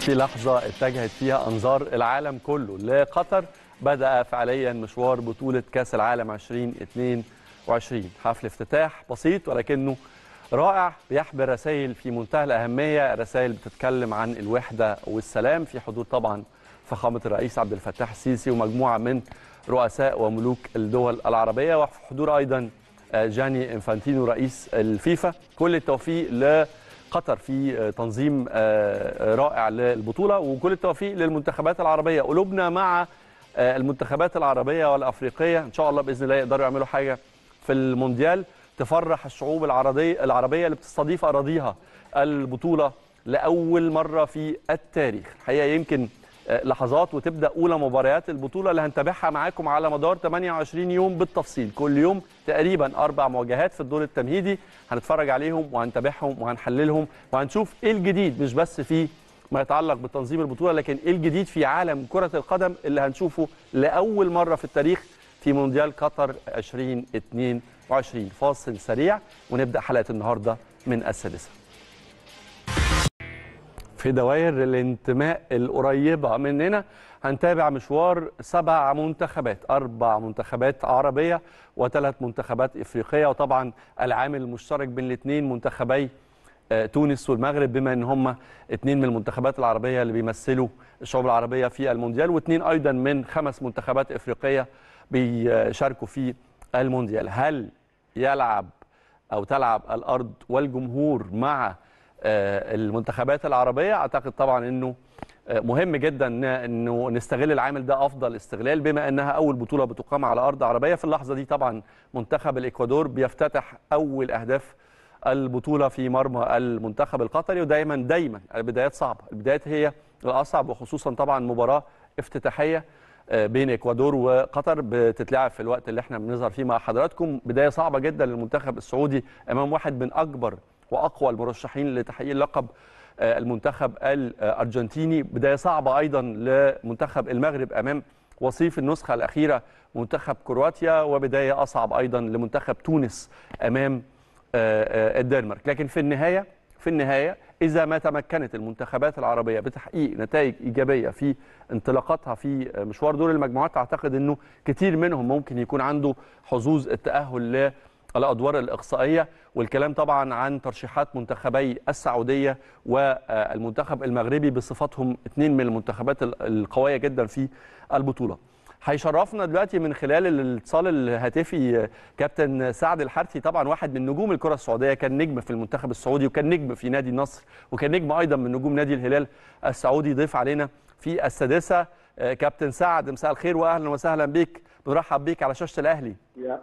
في لحظة اتجهت فيها أنظار العالم كله لقطر بدأ فعليا مشوار بطولة كأس العالم 2022 حفل افتتاح بسيط ولكنه رائع بيحمل رسائل في منتهى الأهمية رسائل بتتكلم عن الوحدة والسلام في حضور طبعا فخامة الرئيس عبد الفتاح السيسي ومجموعة من رؤساء وملوك الدول العربية وفي حضور أيضا جاني انفانتينو رئيس الفيفا كل التوفيق لقطر في تنظيم رائع للبطولة وكل التوفيق للمنتخبات العربية قلوبنا مع المنتخبات العربية والأفريقية إن شاء الله بإذن الله يقدروا يعملوا حاجة في المونديال تفرح الشعوب العربية العربية اللي بتستضيف أراضيها البطولة لأول مرة في التاريخ الحقيقة يمكن لحظات وتبدا اولى مباريات البطوله اللي هنتابعها معاكم على مدار 28 يوم بالتفصيل كل يوم تقريبا اربع مواجهات في الدور التمهيدي هنتفرج عليهم وهنتابعهم وهنحللهم وهنشوف ايه الجديد مش بس في ما يتعلق بتنظيم البطوله لكن ايه الجديد في عالم كره القدم اللي هنشوفه لاول مره في التاريخ في مونديال قطر 2022 فاصل سريع ونبدا حلقه النهارده من السادسه في دوائر الانتماء القريبة مننا هنتابع مشوار سبع منتخبات أربع منتخبات عربية وثلاث منتخبات إفريقية وطبعا العامل المشترك بين الاثنين منتخبي تونس والمغرب بما ان هم اثنين من المنتخبات العربيه اللي بيمثلوا الشعوب العربيه في المونديال واثنين ايضا من خمس منتخبات افريقيه بيشاركوا في المونديال هل يلعب او تلعب الارض والجمهور مع المنتخبات العربيه اعتقد طبعا انه مهم جدا انه نستغل العامل ده افضل استغلال بما انها اول بطوله بتقام على ارض عربيه في اللحظه دي طبعا منتخب الاكوادور بيفتتح اول اهداف البطوله في مرمى المنتخب القطري ودايما دايما البدايات صعبه البدايات هي الاصعب وخصوصا طبعا مباراه افتتاحيه بين اكوادور وقطر بتتلعب في الوقت اللي احنا بنظهر فيه مع حضراتكم بدايه صعبه جدا للمنتخب السعودي امام واحد من اكبر واقوى المرشحين لتحقيق لقب المنتخب الارجنتيني بدايه صعبه ايضا لمنتخب المغرب امام وصيف النسخه الاخيره منتخب كرواتيا وبدايه اصعب ايضا لمنتخب تونس امام الدنمارك لكن في النهايه في النهايه اذا ما تمكنت المنتخبات العربيه بتحقيق نتائج ايجابيه في انطلاقاتها في مشوار دور المجموعات اعتقد انه كتير منهم ممكن يكون عنده حظوظ التاهل ل الادوار الاقصائيه والكلام طبعا عن ترشيحات منتخبي السعوديه والمنتخب المغربي بصفتهم اثنين من المنتخبات القويه جدا في البطوله. هيشرفنا دلوقتي من خلال الاتصال الهاتفي كابتن سعد الحرثي طبعا واحد من نجوم الكره السعوديه كان نجم في المنتخب السعودي وكان نجم في نادي النصر وكان نجم ايضا من نجوم نادي الهلال السعودي ضيف علينا في السادسه كابتن سعد مساء الخير واهلا وسهلا بك بنرحب بيك على شاشه الاهلي. يا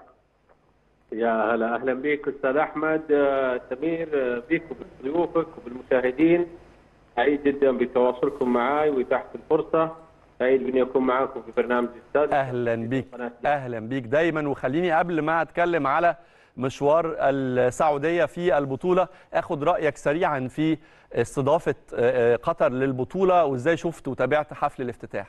يا هلا اهلا بك استاذ احمد سمير بك وبضيوفك وبالمشاهدين سعيد جدا بتواصلكم معي واتاحه الفرصه سعيد باني اكون معاكم في برنامج استاذ اهلا بيك اهلا بيك دايما وخليني قبل ما اتكلم على مشوار السعوديه في البطوله اخد رايك سريعا في استضافه قطر للبطوله وازاي شفت وتابعت حفل الافتتاح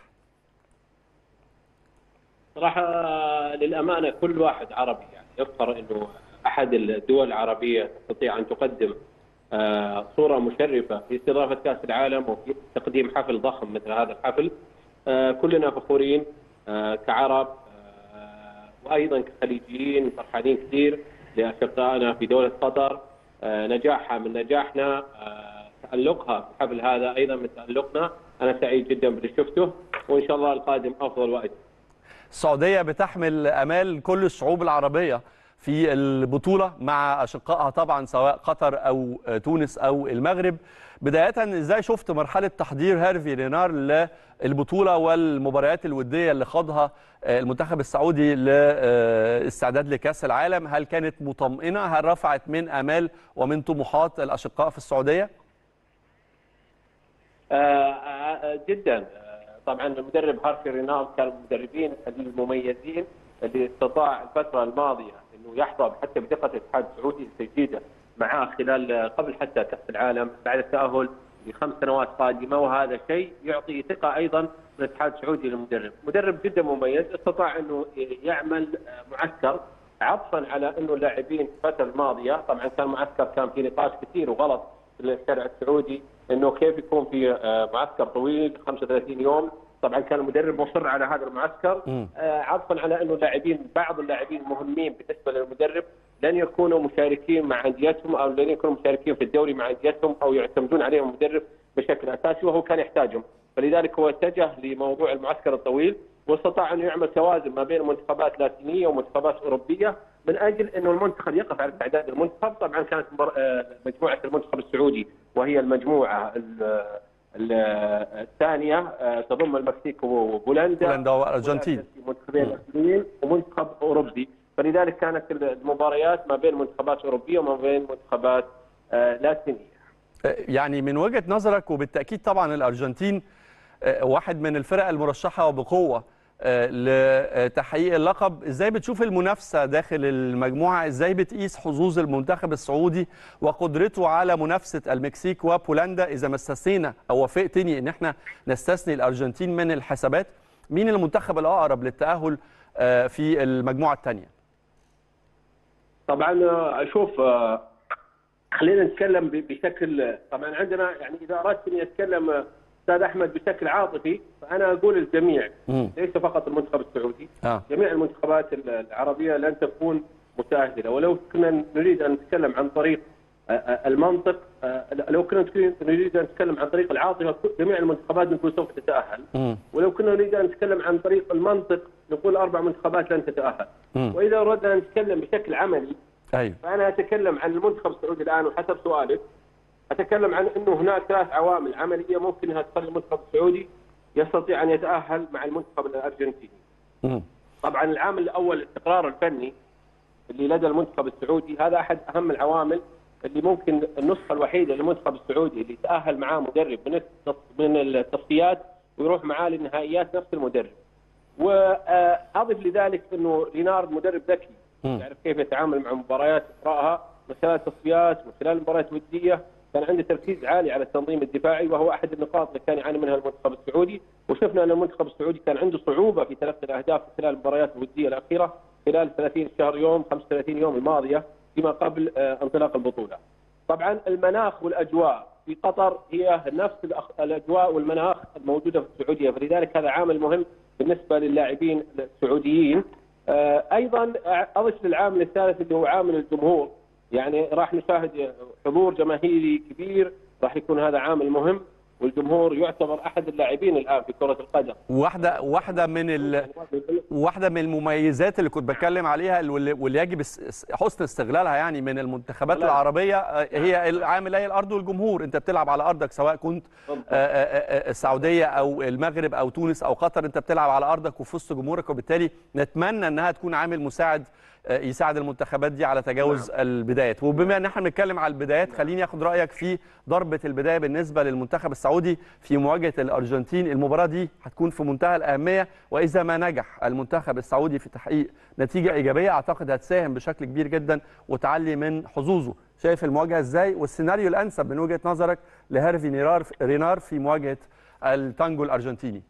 صراحه للامانه كل واحد عربي يعني يفخر انه احد الدول العربيه تستطيع ان تقدم صوره مشرفه في استضافه كاس العالم وفي تقديم حفل ضخم مثل هذا الحفل كلنا فخورين كعرب وايضا كخليجيين فرحانين كثير لاشقائنا في دوله قطر نجاحها من نجاحنا تالقها في الحفل هذا ايضا من تالقنا انا سعيد جدا باللي شفته وان شاء الله القادم افضل واجمل السعوديه بتحمل امال كل الشعوب العربيه في البطوله مع اشقائها طبعا سواء قطر او تونس او المغرب بدايه ازاي شفت مرحله تحضير هيرفي رينار للبطوله والمباريات الوديه اللي خاضها المنتخب السعودي للاستعداد لكاس العالم هل كانت مطمئنه هل رفعت من امال ومن طموحات الاشقاء في السعوديه آه جدا طبعا المدرب هارفي رينال كان من المدربين المميزين اللي استطاع الفتره الماضيه انه يحظى حتى بثقه الاتحاد السعودي التجديده معاه خلال قبل حتى كاس العالم بعد التاهل لخمس سنوات قادمه وهذا شيء يعطي ثقه ايضا من الاتحاد السعودي للمدرب، مدرب جدا مميز استطاع انه يعمل معسكر عطفا على انه اللاعبين في الفتره الماضيه طبعا كان معسكر كان في نقاش كثير وغلط في الشارع السعودي انه كيف يكون في آه، معسكر طويل 35 يوم طبعا كان المدرب مصر على هذا المعسكر مم. آه، عطفا على انه اللاعبين بعض اللاعبين المهمين بالنسبه للمدرب لن يكونوا مشاركين مع انديتهم او لن يكونوا مشاركين في الدوري مع انديتهم او يعتمدون عليهم المدرب بشكل اساسي وهو كان يحتاجهم فلذلك هو اتجه لموضوع المعسكر الطويل واستطاع انه يعمل توازن ما بين منتخبات لاتينيه ومنتخبات اوروبيه من اجل انه المنتخب يقف على استعداد المنتخب طبعا كانت مبار- آه، مجموعه المنتخب السعودي وهي المجموعه ال- ال- الثانيه آه، تضم المكسيك وبولندا بولندا والارجنتين منتخبين لاتينيين ومنتخب اوروبي فلذلك كانت المباريات ما بين منتخبات اوروبيه وما بين منتخبات آه، لاتينيه يعني من وجهه نظرك وبالتاكيد طبعا الارجنتين آه، واحد من الفرق المرشحه وبقوه آه، لتحقيق اللقب ازاي بتشوف المنافسه داخل المجموعه ازاي بتقيس حظوظ المنتخب السعودي وقدرته على منافسه المكسيك وبولندا اذا ما استثنينا او وافقتني ان احنا نستثني الارجنتين من الحسابات مين المنتخب الاقرب للتاهل آه، في المجموعه الثانيه طبعا آه، اشوف آه، خلينا نتكلم ب- بشكل طبعا عندنا يعني اذا اردت اني اتكلم آه، استاذ احمد بشكل عاطفي فانا اقول الجميع مم. ليس فقط المنتخب السعودي اه جميع المنتخبات ال- العربيه لن تكون متاهله ولو كنا نريد ان نتكلم عن طريق آه، آه، المنطق آه، لو كنا نريد ان نتكلم عن طريق العاطفه جميع المنتخبات نقول سوف تتاهل مم. ولو كنا نريد ان نتكلم عن طريق المنطق نقول اربع منتخبات لن تتاهل مم. واذا اردنا ان نتكلم بشكل عملي ايوه فانا اتكلم عن المنتخب السعودي الان وحسب سؤالك اتكلم عن انه هناك ثلاث عوامل عمليه ممكن انها تخلي المنتخب السعودي يستطيع ان يتاهل مع المنتخب الارجنتيني. مم. طبعا العامل الاول الاستقرار الفني اللي لدى المنتخب السعودي هذا احد اهم العوامل اللي ممكن النسخه الوحيده للمنتخب السعودي اللي يتاهل معاه مدرب من التص- من التصفيات ويروح معاه للنهائيات نفس المدرب. واضف لذلك انه لينارد مدرب ذكي مم. يعرف كيف يتعامل مع مباريات يقراها من خلال التصفيات من خلال المباريات الوديه كان عنده تركيز عالي على التنظيم الدفاعي وهو احد النقاط اللي كان يعاني منها المنتخب السعودي وشفنا ان المنتخب السعودي كان عنده صعوبه في تلقي الاهداف خلال المباريات الوديه الاخيره خلال 30 شهر يوم 35 يوم الماضيه فيما قبل آه، انطلاق البطوله. طبعا المناخ والاجواء في قطر هي نفس الأخ- الاجواء والمناخ الموجوده في السعوديه فلذلك هذا عامل مهم بالنسبه للاعبين السعوديين. آه، ايضا اضف للعامل الثالث اللي هو عامل الجمهور يعني راح نشاهد حضور جماهيري كبير راح يكون هذا عامل مهم والجمهور يعتبر احد اللاعبين الان في كره القدم. واحده واحده من ال... واحده من المميزات اللي كنت بتكلم عليها واللي واللي يجب اس- اس- حسن استغلالها يعني من المنتخبات لا. العربيه آه، هي العامل هي الارض والجمهور انت بتلعب على ارضك سواء كنت آه، آه، آه، السعوديه او المغرب او تونس او قطر انت بتلعب على ارضك وفي وسط جمهورك وبالتالي نتمنى انها تكون عامل مساعد آه، يساعد المنتخبات دي على تجاوز البدايات وبما ان احنا بنتكلم على البدايات خليني اخد رايك في ضربه البدايه بالنسبه للمنتخب السعودي في مواجهه الارجنتين المباراه دي هتكون في منتهى الاهميه واذا ما نجح المنتخب السعودي في تحقيق نتيجه ايجابيه اعتقد هتساهم بشكل كبير جدا وتعلي من حظوظه شايف المواجهه ازاي والسيناريو الانسب من وجهه نظرك لهارفي نيرار رينار في مواجهه التانجو الارجنتيني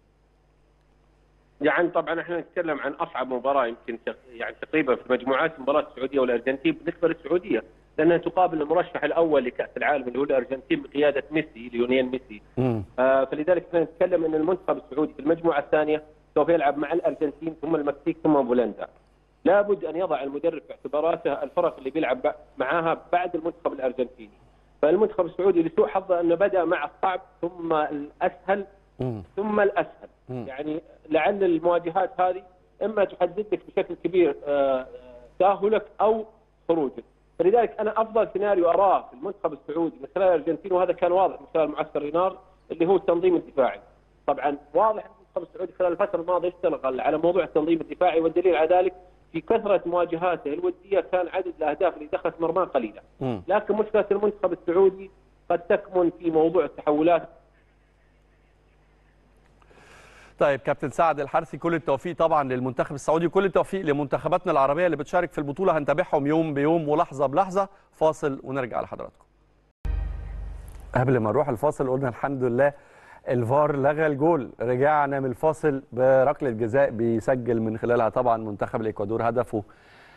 يعني طبعا احنا نتكلم عن اصعب مباراه يمكن تق- يعني تقريبا في مجموعات مباراه السعوديه والارجنتين بالنسبه للسعوديه لانها تقابل المرشح الاول لكاس العالم اللي هو الارجنتين بقياده ميسي ليونيل ميسي مم. آه فلذلك احنا نتكلم ان المنتخب السعودي في المجموعه الثانيه سوف يلعب مع الارجنتين ثم المكسيك ثم بولندا. لابد ان يضع المدرب في اعتباراته الفرق اللي بيلعب ب- معاها بعد المنتخب الارجنتيني. فالمنتخب السعودي لسوء حظه انه بدا مع الصعب ثم الاسهل مم. ثم الاسهل مم. يعني لعل المواجهات هذه اما تحدد لك بشكل كبير آه، تاهلك او خروجك فلذلك انا افضل سيناريو اراه في المنتخب السعودي من خلال الارجنتين وهذا كان واضح من خلال معسكر رينار اللي هو التنظيم الدفاعي طبعا واضح المنتخب السعودي خلال الفتره الماضيه اشتغل على موضوع التنظيم الدفاعي والدليل على ذلك في كثره مواجهاته الوديه كان عدد الاهداف اللي دخلت مرماه قليله مم. لكن مشكله المنتخب السعودي قد تكمن في موضوع التحولات طيب كابتن سعد الحرثي كل التوفيق طبعا للمنتخب السعودي وكل التوفيق لمنتخباتنا العربيه اللي بتشارك في البطوله هنتابعهم يوم بيوم ولحظه بلحظه فاصل ونرجع لحضراتكم. قبل ما نروح الفاصل قلنا الحمد لله الفار لغى الجول رجعنا من الفاصل بركله جزاء بيسجل من خلالها طبعا منتخب الاكوادور هدفه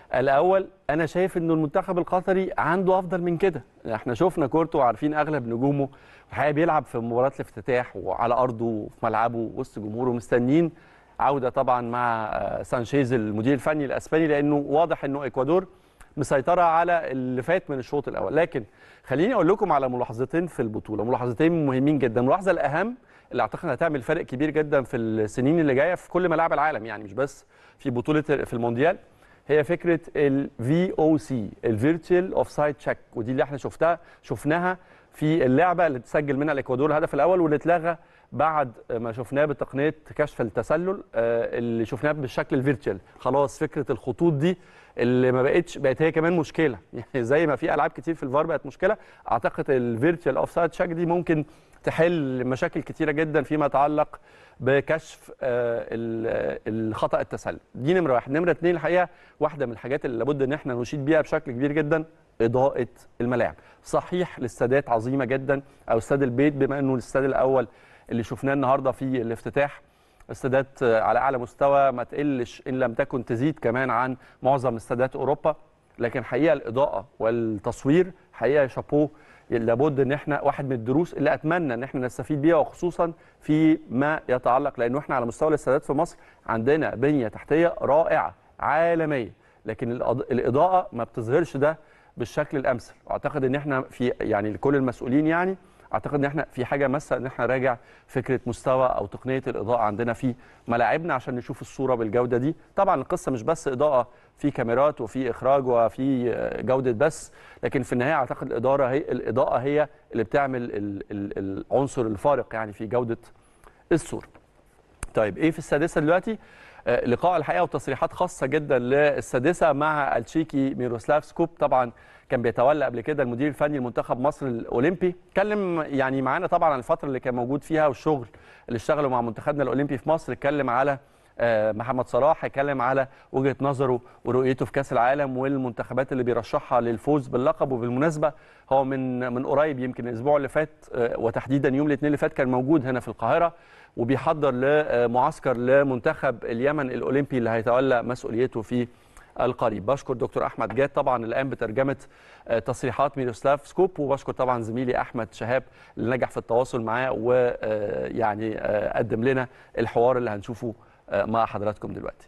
الاول انا شايف انه المنتخب القطري عنده افضل من كده احنا شفنا كورته وعارفين اغلب نجومه الحقيقه بيلعب في مباراه الافتتاح وعلى ارضه وفي ملعبه وسط جمهوره مستنيين عوده طبعا مع آه، سانشيز المدير الفني الاسباني لانه واضح انه اكوادور مسيطره على اللي فات من الشوط الاول لكن خليني اقول لكم على ملاحظتين في البطوله ملاحظتين مهمين جدا الملاحظه الاهم اللي اعتقد هتعمل فرق كبير جدا في السنين اللي جايه في كل ملاعب العالم يعني مش بس في بطوله في المونديال هي فكره الفي او سي الفيرتشوال اوف سايد تشيك ودي اللي احنا شفتها شفناها في اللعبه اللي تسجل منها الاكوادور الهدف الاول واللي اتلغى بعد ما شفناه بتقنيه كشف التسلل آه، اللي شفناه بالشكل الفيرتشوال خلاص فكره الخطوط دي اللي ما بقتش بقت هي كمان مشكله يعني زي ما في العاب كتير في الفار بقت مشكله اعتقد الفيرتشوال اوف سايد تشيك دي ممكن تحل مشاكل كتيره جدا فيما يتعلق بكشف آه، ال- الخطا التسلل دي نمره واحد نمره اتنين الحقيقه واحده من الحاجات اللي لابد ان احنا نشيد بيها بشكل كبير جدا اضاءه الملاعب صحيح الاستادات عظيمه جدا او استاد البيت بما انه الاستاد الاول اللي شفناه النهارده في الافتتاح استادات آه، على اعلى مستوى ما تقلش ان لم تكن تزيد كمان عن معظم استادات اوروبا لكن حقيقه الاضاءه والتصوير حقيقه شابوه لابد ان احنا واحد من الدروس اللي اتمنى ان احنا نستفيد بيها وخصوصا في ما يتعلق لانه احنا على مستوى الاستادات في مصر عندنا بنيه تحتيه رائعه عالميه لكن الأض- الاضاءه ما بتظهرش ده بالشكل الامثل واعتقد ان احنا في يعني لكل المسؤولين يعني اعتقد ان احنا في حاجه ماسه ان احنا نراجع فكره مستوى او تقنيه الاضاءه عندنا في ملاعبنا عشان نشوف الصوره بالجوده دي طبعا القصه مش بس اضاءه في كاميرات وفي اخراج وفي آه، جوده بس لكن في النهايه اعتقد الاداره هي الاضاءه هي اللي بتعمل ال- ال- العنصر الفارق يعني في جوده الصوره طيب ايه في السادسه دلوقتي آه، لقاء الحقيقه وتصريحات خاصه جدا للسادسه مع التشيكي ميروسلاف سكوب طبعا كان بيتولى قبل كده المدير الفني لمنتخب مصر الاولمبي اتكلم يعني معانا طبعا عن الفتره اللي كان موجود فيها والشغل اللي اشتغلوا مع منتخبنا الاولمبي في مصر اتكلم على آه، محمد صلاح اتكلم على وجهه نظره ورؤيته في كاس العالم والمنتخبات اللي بيرشحها للفوز باللقب وبالمناسبه هو من من قريب يمكن الاسبوع اللي فات آه، وتحديدا يوم الاثنين اللي فات كان موجود هنا في القاهره وبيحضر لمعسكر لمنتخب اليمن الاولمبي اللي هيتولى مسؤوليته في القريب بشكر دكتور احمد جاد طبعا اللي قام بترجمه آه، تصريحات ميروسلاف سكوب وبشكر طبعا زميلي احمد شهاب اللي نجح في التواصل معاه ويعني قدم لنا الحوار اللي هنشوفه آه، مع حضراتكم دلوقتي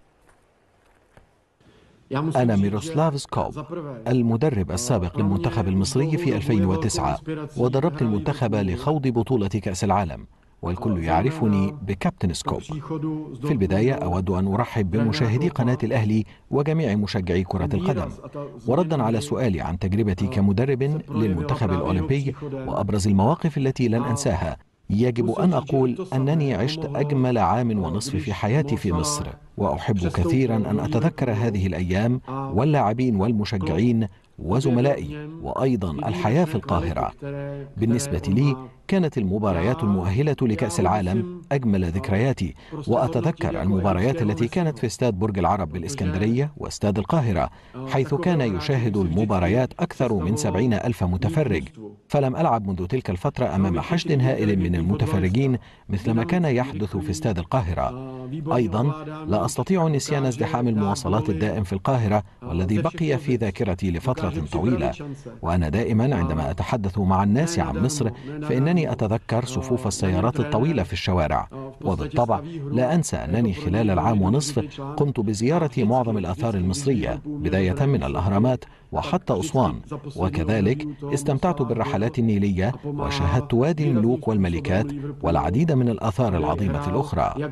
أنا ميروسلاف سكوب المدرب السابق للمنتخب المصري في 2009 ودربت المنتخب لخوض بطولة كأس العالم والكل يعرفني بكابتن سكوب في البداية أود أن أرحب بمشاهدي قناة الأهلي وجميع مشجعي كرة القدم وردا على سؤالي عن تجربتي كمدرب للمنتخب الأولمبي وأبرز المواقف التي لن أنساها يجب أن أقول أنني عشت أجمل عام ونصف في حياتي في مصر وأحب كثيرا أن أتذكر هذه الأيام واللاعبين والمشجعين وزملائي وأيضا الحياة في القاهرة بالنسبة لي كانت المباريات المؤهلة لكأس العالم أجمل ذكرياتي وأتذكر المباريات التي كانت في استاد برج العرب بالإسكندرية واستاد القاهرة حيث كان يشاهد المباريات أكثر من سبعين ألف متفرج فلم ألعب منذ تلك الفترة أمام حشد هائل من المتفرجين مثل ما كان يحدث في استاد القاهرة أيضا لا أستطيع نسيان ازدحام المواصلات الدائم في القاهرة والذي بقي في ذاكرتي لفترة طويلة وأنا دائما عندما أتحدث مع الناس عن مصر فإنني أتذكر صفوف السيارات الطويلة في الشوارع وبالطبع لا أنسى أنني خلال العام ونصف قمت بزيارة معظم الآثار المصرية بداية من الأهرامات وحتى أسوان وكذلك استمتعت بالرحلات النيلية وشاهدت وادي الملوك والملكات والعديد من الآثار العظيمة الأخرى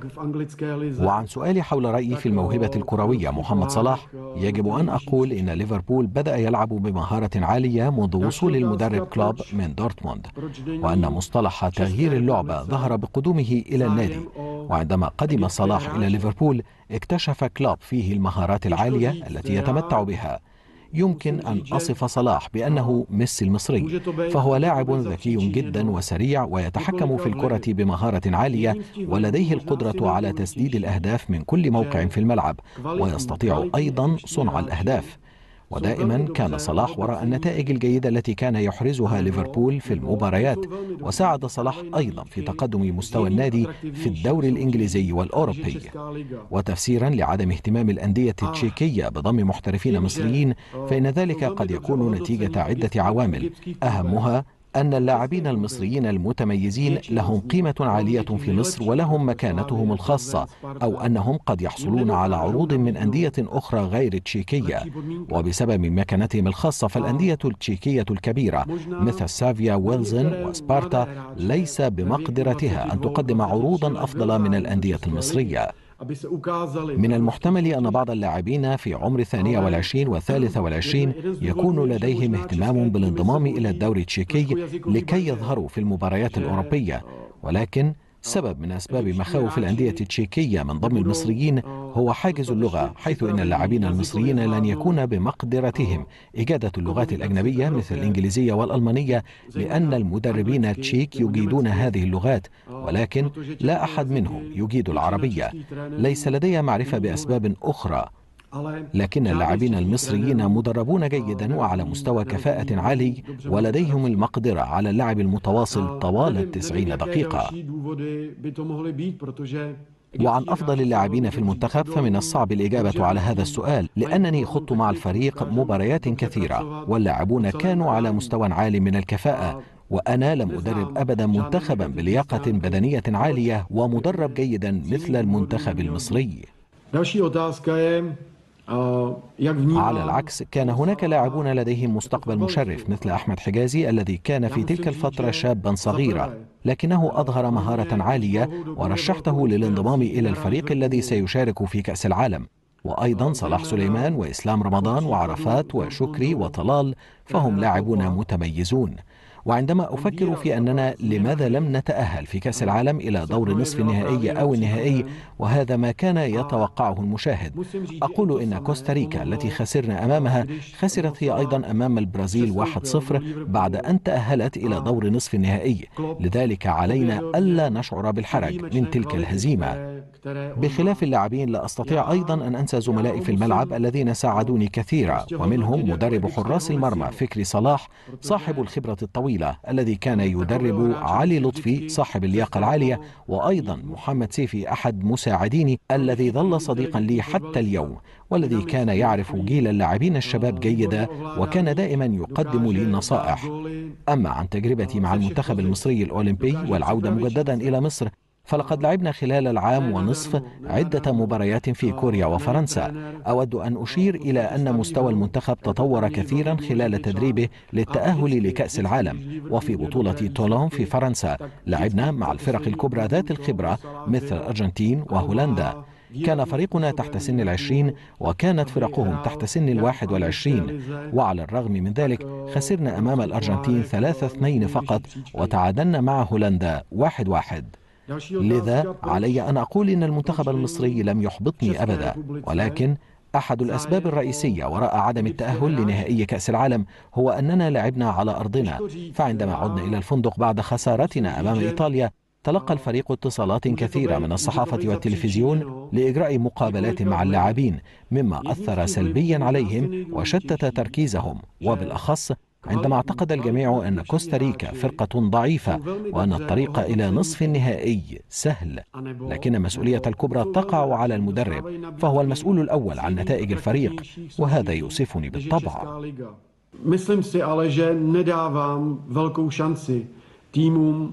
وعن سؤالي حول رأيي في الموهبة الكروية محمد صلاح يجب أن أقول إن ليفربول بدأ يلعب بمهارة عالية منذ وصول المدرب كلوب من دورتموند وأن مصطلح تغيير اللعبة ظهر بقدومه إلى النادي وعندما قدم صلاح إلى ليفربول اكتشف كلوب فيه المهارات العالية التي يتمتع بها يمكن أن أصف صلاح بأنه ميسي المصري فهو لاعب ذكي جدا وسريع ويتحكم في الكرة بمهارة عالية ولديه القدرة على تسديد الأهداف من كل موقع في الملعب ويستطيع أيضا صنع الأهداف ودائما كان صلاح وراء النتائج الجيدة التي كان يحرزها ليفربول في المباريات وساعد صلاح أيضا في تقدم مستوى النادي في الدوري الإنجليزي والأوروبي وتفسيرا لعدم اهتمام الأندية التشيكية بضم محترفين مصريين فإن ذلك قد يكون نتيجة عدة عوامل أهمها أن اللاعبين المصريين المتميزين لهم قيمة عالية في مصر ولهم مكانتهم الخاصة أو أنهم قد يحصلون على عروض من أندية أخرى غير التشيكية وبسبب مكانتهم الخاصة فالأندية التشيكية الكبيرة مثل سافيا ويلزن وسبارتا ليس بمقدرتها أن تقدم عروضا أفضل من الأندية المصرية من المحتمل أن بعض اللاعبين في عمر الثانية والعشرين والثالثة والعشرين يكون لديهم اهتمام بالانضمام إلى الدوري التشيكي لكي يظهروا في المباريات الأوروبية ولكن سبب من أسباب مخاوف الأندية التشيكية من ضم المصريين هو حاجز اللغة حيث إن اللاعبين المصريين لن يكون بمقدرتهم إجادة اللغات الأجنبية مثل الإنجليزية والألمانية لأن المدربين التشيك يجيدون هذه اللغات ولكن لا أحد منهم يجيد العربية ليس لدي معرفة بأسباب أخرى لكن اللاعبين المصريين مدربون جيدا وعلى مستوى كفاءة عالي ولديهم المقدرة على اللعب المتواصل طوال التسعين دقيقة وعن أفضل اللاعبين في المنتخب فمن الصعب الإجابة على هذا السؤال لأنني خضت مع الفريق مباريات كثيرة واللاعبون كانوا على مستوى عال من الكفاءة وأنا لم أدرب أبدا منتخبا بلياقة بدنية عالية ومدرب جيدا مثل المنتخب المصري على العكس كان هناك لاعبون لديهم مستقبل مشرف مثل أحمد حجازي الذي كان في تلك الفترة شابا صغيرا لكنه أظهر مهارة عالية ورشحته للانضمام إلى الفريق الذي سيشارك في كأس العالم وأيضا صلاح سليمان وإسلام رمضان وعرفات وشكري وطلال فهم لاعبون متميزون وعندما أفكر في أننا لماذا لم نتأهل في كأس العالم إلى دور نصف النهائي أو النهائي وهذا ما كان يتوقعه المشاهد أقول إن كوستاريكا التي خسرنا أمامها خسرت هي أيضا أمام البرازيل 1-0 بعد أن تأهلت إلى دور نصف النهائي لذلك علينا ألا نشعر بالحرج من تلك الهزيمة بخلاف اللاعبين لا أستطيع أيضا أن أنسى زملائي في الملعب الذين ساعدوني كثيرا ومنهم مدرب حراس المرمى فكري صلاح صاحب الخبرة الطويلة الذي كان يدرب علي لطفي صاحب اللياقة العالية وأيضا محمد سيفي أحد مساعديني الذي ظل صديقا لي حتى اليوم والذي كان يعرف جيل اللاعبين الشباب جيدا وكان دائما يقدم لي النصائح أما عن تجربتي مع المنتخب المصري الأولمبي والعودة مجددا إلى مصر فلقد لعبنا خلال العام ونصف عدة مباريات في كوريا وفرنسا أود أن أشير إلى أن مستوى المنتخب تطور كثيرا خلال تدريبه للتأهل لكأس العالم وفي بطولة تولون في فرنسا لعبنا مع الفرق الكبرى ذات الخبرة مثل الأرجنتين وهولندا كان فريقنا تحت سن العشرين وكانت فرقهم تحت سن الواحد والعشرين وعلى الرغم من ذلك خسرنا أمام الأرجنتين ثلاثة اثنين فقط وتعادلنا مع هولندا واحد واحد لذا علي أن أقول إن المنتخب المصري لم يحبطني أبدا ولكن أحد الأسباب الرئيسية وراء عدم التأهل لنهائي كأس العالم هو أننا لعبنا على أرضنا فعندما عدنا إلى الفندق بعد خسارتنا أمام إيطاليا تلقى الفريق اتصالات كثيرة من الصحافة والتلفزيون لإجراء مقابلات مع اللاعبين مما أثر سلبيا عليهم وشتت تركيزهم وبالأخص عندما اعتقد الجميع أن كوستاريكا فرقة ضعيفة وأن الطريق إلى نصف النهائي سهل لكن المسؤولية الكبرى تقع على المدرب فهو المسؤول الأول عن نتائج الفريق وهذا يؤسفني بالطبع Myslím si ale, že nedávám velkou šanci týmům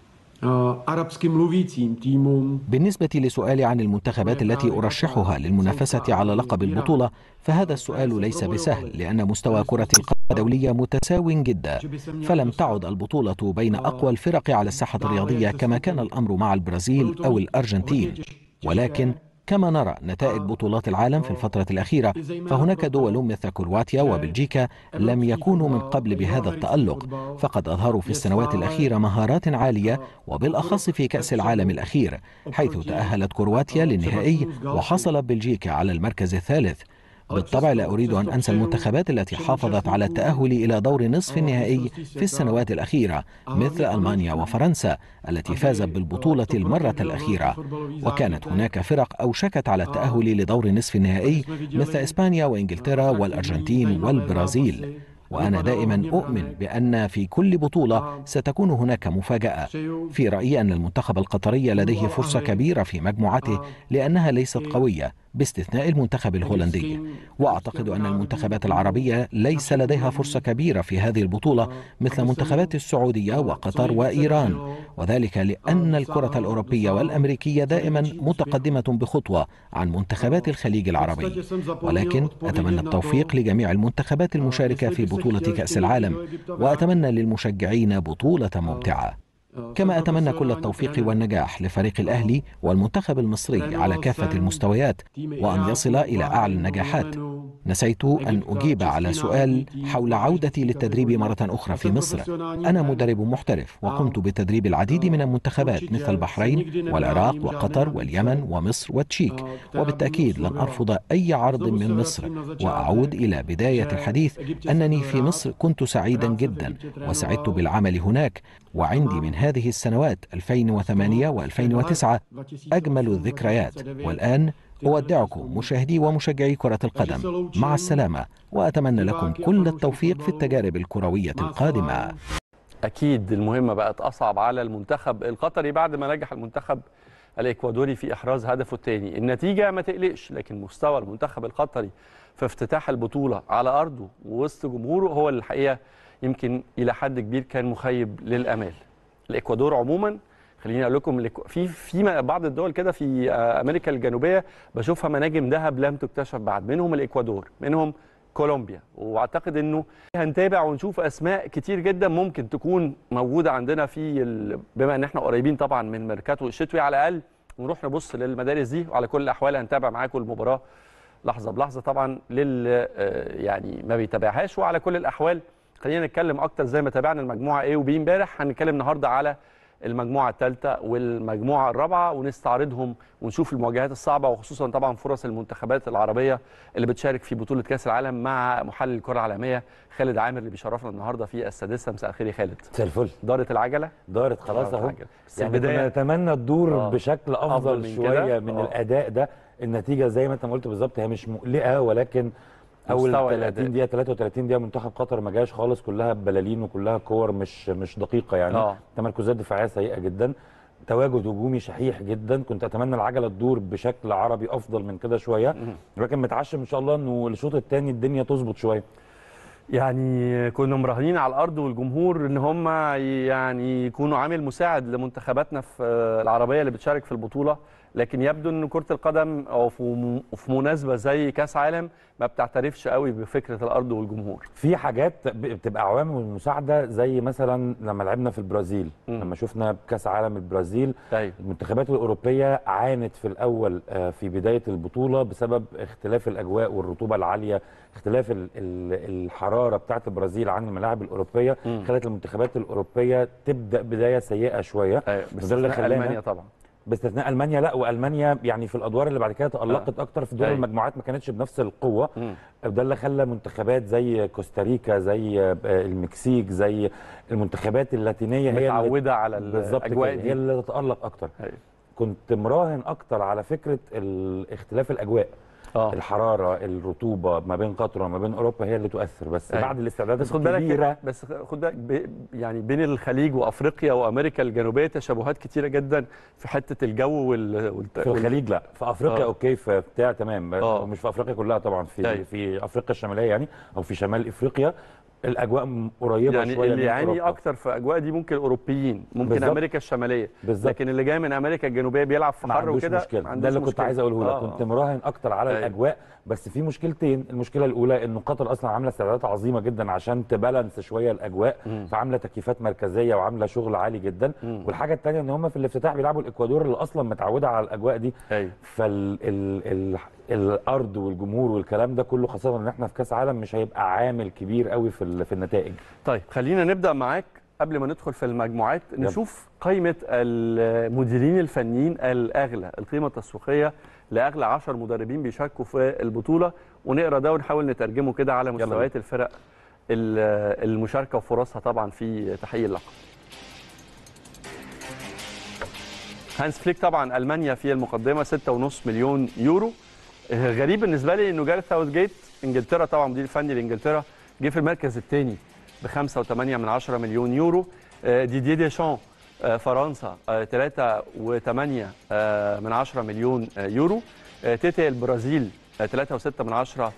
عربسكي ملوفيتيم تيموم بالنسبة لسؤالي عن المنتخبات التي أرشحها للمنافسة على لقب البطولة فهذا السؤال ليس بسهل لأن مستوى كرة القدم الدولية متساو جدا فلم تعد البطولة بين أقوى الفرق على الساحة الرياضية كما كان الأمر مع البرازيل أو الأرجنتين ولكن كما نرى نتائج بطولات العالم في الفترة الأخيرة فهناك دول مثل كرواتيا وبلجيكا لم يكونوا من قبل بهذا التألق فقد أظهروا في السنوات الأخيرة مهارات عالية وبالأخص في كأس العالم الأخير حيث تأهلت كرواتيا للنهائي وحصلت بلجيكا على المركز الثالث بالطبع لا أريد أن أنسى المنتخبات التي حافظت على التأهل إلى دور نصف النهائي في السنوات الأخيرة مثل ألمانيا وفرنسا التي فازت بالبطولة المرة الأخيرة وكانت هناك فرق أوشكت على التأهل لدور نصف النهائي مثل إسبانيا وإنجلترا والأرجنتين والبرازيل وأنا دائما أؤمن بأن في كل بطولة ستكون هناك مفاجأة في رأيي أن المنتخب القطري لديه فرصة كبيرة في مجموعته لأنها ليست قوية باستثناء المنتخب الهولندي واعتقد ان المنتخبات العربيه ليس لديها فرصه كبيره في هذه البطوله مثل منتخبات السعوديه وقطر وايران وذلك لان الكره الاوروبيه والامريكيه دائما متقدمه بخطوه عن منتخبات الخليج العربي ولكن اتمنى التوفيق لجميع المنتخبات المشاركه في بطوله كاس العالم واتمنى للمشجعين بطوله ممتعه كما أتمنى كل التوفيق والنجاح لفريق الأهلي والمنتخب المصري على كافة المستويات وأن يصل إلى أعلى النجاحات نسيت أن أجيب على سؤال حول عودتي للتدريب مرة أخرى في مصر أنا مدرب محترف وقمت بتدريب العديد من المنتخبات مثل البحرين والعراق وقطر واليمن ومصر والتشيك وبالتأكيد لن أرفض أي عرض من مصر وأعود إلى بداية الحديث أنني في مصر كنت سعيدا جدا وسعدت بالعمل هناك وعندي من هذه السنوات 2008 و2009 أجمل الذكريات والآن أودعكم مشاهدي ومشجعي كرة القدم مع السلامة وأتمنى لكم كل التوفيق في التجارب الكروية القادمة اكيد المهمه بقت اصعب على المنتخب القطري بعد ما نجح المنتخب الاكوادوري في احراز هدفه الثاني النتيجه ما تقلقش لكن مستوى المنتخب القطري في افتتاح البطوله على ارضه ووسط جمهوره هو اللي الحقيقه يمكن الى حد كبير كان مخيب للامال الاكوادور عموما خليني اقول لكم الإكو- في في بعض الدول كده في آه، امريكا الجنوبيه بشوفها مناجم ذهب لم تكتشف بعد منهم الاكوادور منهم كولومبيا واعتقد انه هنتابع ونشوف اسماء كتير جدا ممكن تكون موجوده عندنا في ال... بما ان احنا قريبين طبعا من ميركاتو الشتوي على الاقل ونروح نبص للمدارس دي وعلى كل الاحوال هنتابع معاكم المباراه لحظه بلحظه طبعا لل آه، يعني ما بيتابعهاش وعلى كل الاحوال خلينا نتكلم اكتر زي ما تابعنا المجموعه A وB امبارح هنتكلم النهارده على المجموعه الثالثه والمجموعه الرابعه ونستعرضهم ونشوف المواجهات الصعبه وخصوصا طبعا فرص المنتخبات العربيه اللي بتشارك في بطوله كاس العالم مع محلل الكره العالميه خالد عامر اللي بيشرفنا النهارده في السادسه مساء الخير يا خالد مساء الفل دارت العجله دارت خلاص دارت اهو العجلة. بس يعني البداية- كنا نتمنى الدور آه. بشكل أفضل افضل من شويه كده. من آه. الاداء ده النتيجه زي ما انت ما قلت بالظبط هي مش مقلقه ولكن اول مستوى 30 الأداء. دقيقه 33 دقيقه منتخب قطر ما جاش خالص كلها بلالين وكلها كور مش مش دقيقه يعني آه. تمركزات دفاعيه سيئه جدا تواجد هجومي شحيح جدا كنت اتمنى العجله تدور بشكل عربي افضل من كده شويه ولكن متعشم ان شاء الله انه الشوط الثاني الدنيا تظبط شويه يعني كنا مراهنين على الارض والجمهور ان هم يعني يكونوا عامل مساعد لمنتخباتنا في العربيه اللي بتشارك في البطوله لكن يبدو ان كره القدم او في في مناسبه زي كاس عالم ما بتعترفش قوي بفكره الارض والجمهور في حاجات ب- بتبقى عوامل مساعده زي مثلا لما لعبنا في البرازيل مم. لما شفنا كاس عالم البرازيل طيب المنتخبات الاوروبيه عانت في الاول آه، في بدايه البطوله بسبب اختلاف الاجواء والرطوبه العاليه اختلاف ال- ال- الحراره بتاعه البرازيل عن الملاعب الاوروبيه مم. خلت المنتخبات الاوروبيه تبدا بدايه سيئه شويه أيوة، وده اللي باستثناء خلانا- المانيا طبعا باستثناء المانيا لا والمانيا يعني في الادوار اللي بعد كده تالقت اكتر في دور أيوة. المجموعات ما كانتش بنفس القوه مم. ده اللي خلى منتخبات زي كوستاريكا زي آه، المكسيك زي المنتخبات اللاتينيه هي اللي متعوده على بالظبط الاجواء كده، دي هي اللي تتالق اكتر أيوة. كنت مراهن اكتر على فكره ال- اختلاف الاجواء اه الحراره الرطوبه ما بين قطر وما بين اوروبا هي اللي تؤثر بس أيوة. بعد الاستعدادات بس خد بالك الكبيره بس خد بالك ب- يعني بين الخليج وافريقيا وامريكا الجنوبيه تشابهات كتيره جدا في حته الجو وال, والت... في الخليج لا في افريقيا آه. اوكي في بتاع تمام آه. مش في افريقيا كلها طبعا في أيوة. في افريقيا الشماليه يعني او في شمال افريقيا الاجواء م- قريبه يعني شويه اللي من يعاني أوروبا. اكتر في اجواء دي ممكن الاوروبيين ممكن بالظبط. امريكا الشماليه بالظبط. لكن اللي جاي من امريكا الجنوبيه بيلعب في ما حر عندوش وكده ما مشكله عندوش ده اللي كنت مشكلة. عايز اقوله لك آه. كنت مراهن اكتر على أيوة. الاجواء بس في مشكلتين المشكله الاولى ان قطر اصلا عامله استعدادات عظيمه جدا عشان تبالانس شويه الاجواء مم. فعامله تكييفات مركزيه وعامله شغل عالي جدا مم. والحاجه الثانيه ان هم في الافتتاح بيلعبوا الاكوادور اللي اصلا متعوده على الاجواء دي ايوه فال ال ال الارض والجمهور والكلام ده كله خاصه ان احنا في كاس عالم مش هيبقى عامل كبير قوي في ال- في النتائج طيب خلينا نبدا معاك قبل ما ندخل في المجموعات نشوف قائمه المديرين الفنيين الاغلى القيمه التسويقيه لاغلى 10 مدربين بيشاركوا في البطوله ونقرا ده ونحاول نترجمه كده على مستويات الفرق المشاركه وفرصها طبعا في تحقيق اللقب هانس فليك طبعا المانيا في المقدمه 6.5 مليون يورو غريب بالنسبه لي انه جارث ساوث جيت انجلترا طبعا مدير فني لانجلترا جه في المركز الثاني ب 5.8 من 10 مليون يورو ديدي ديشان فرنسا 3.8 من 10 مليون يورو تيتي البرازيل 3.6 من 10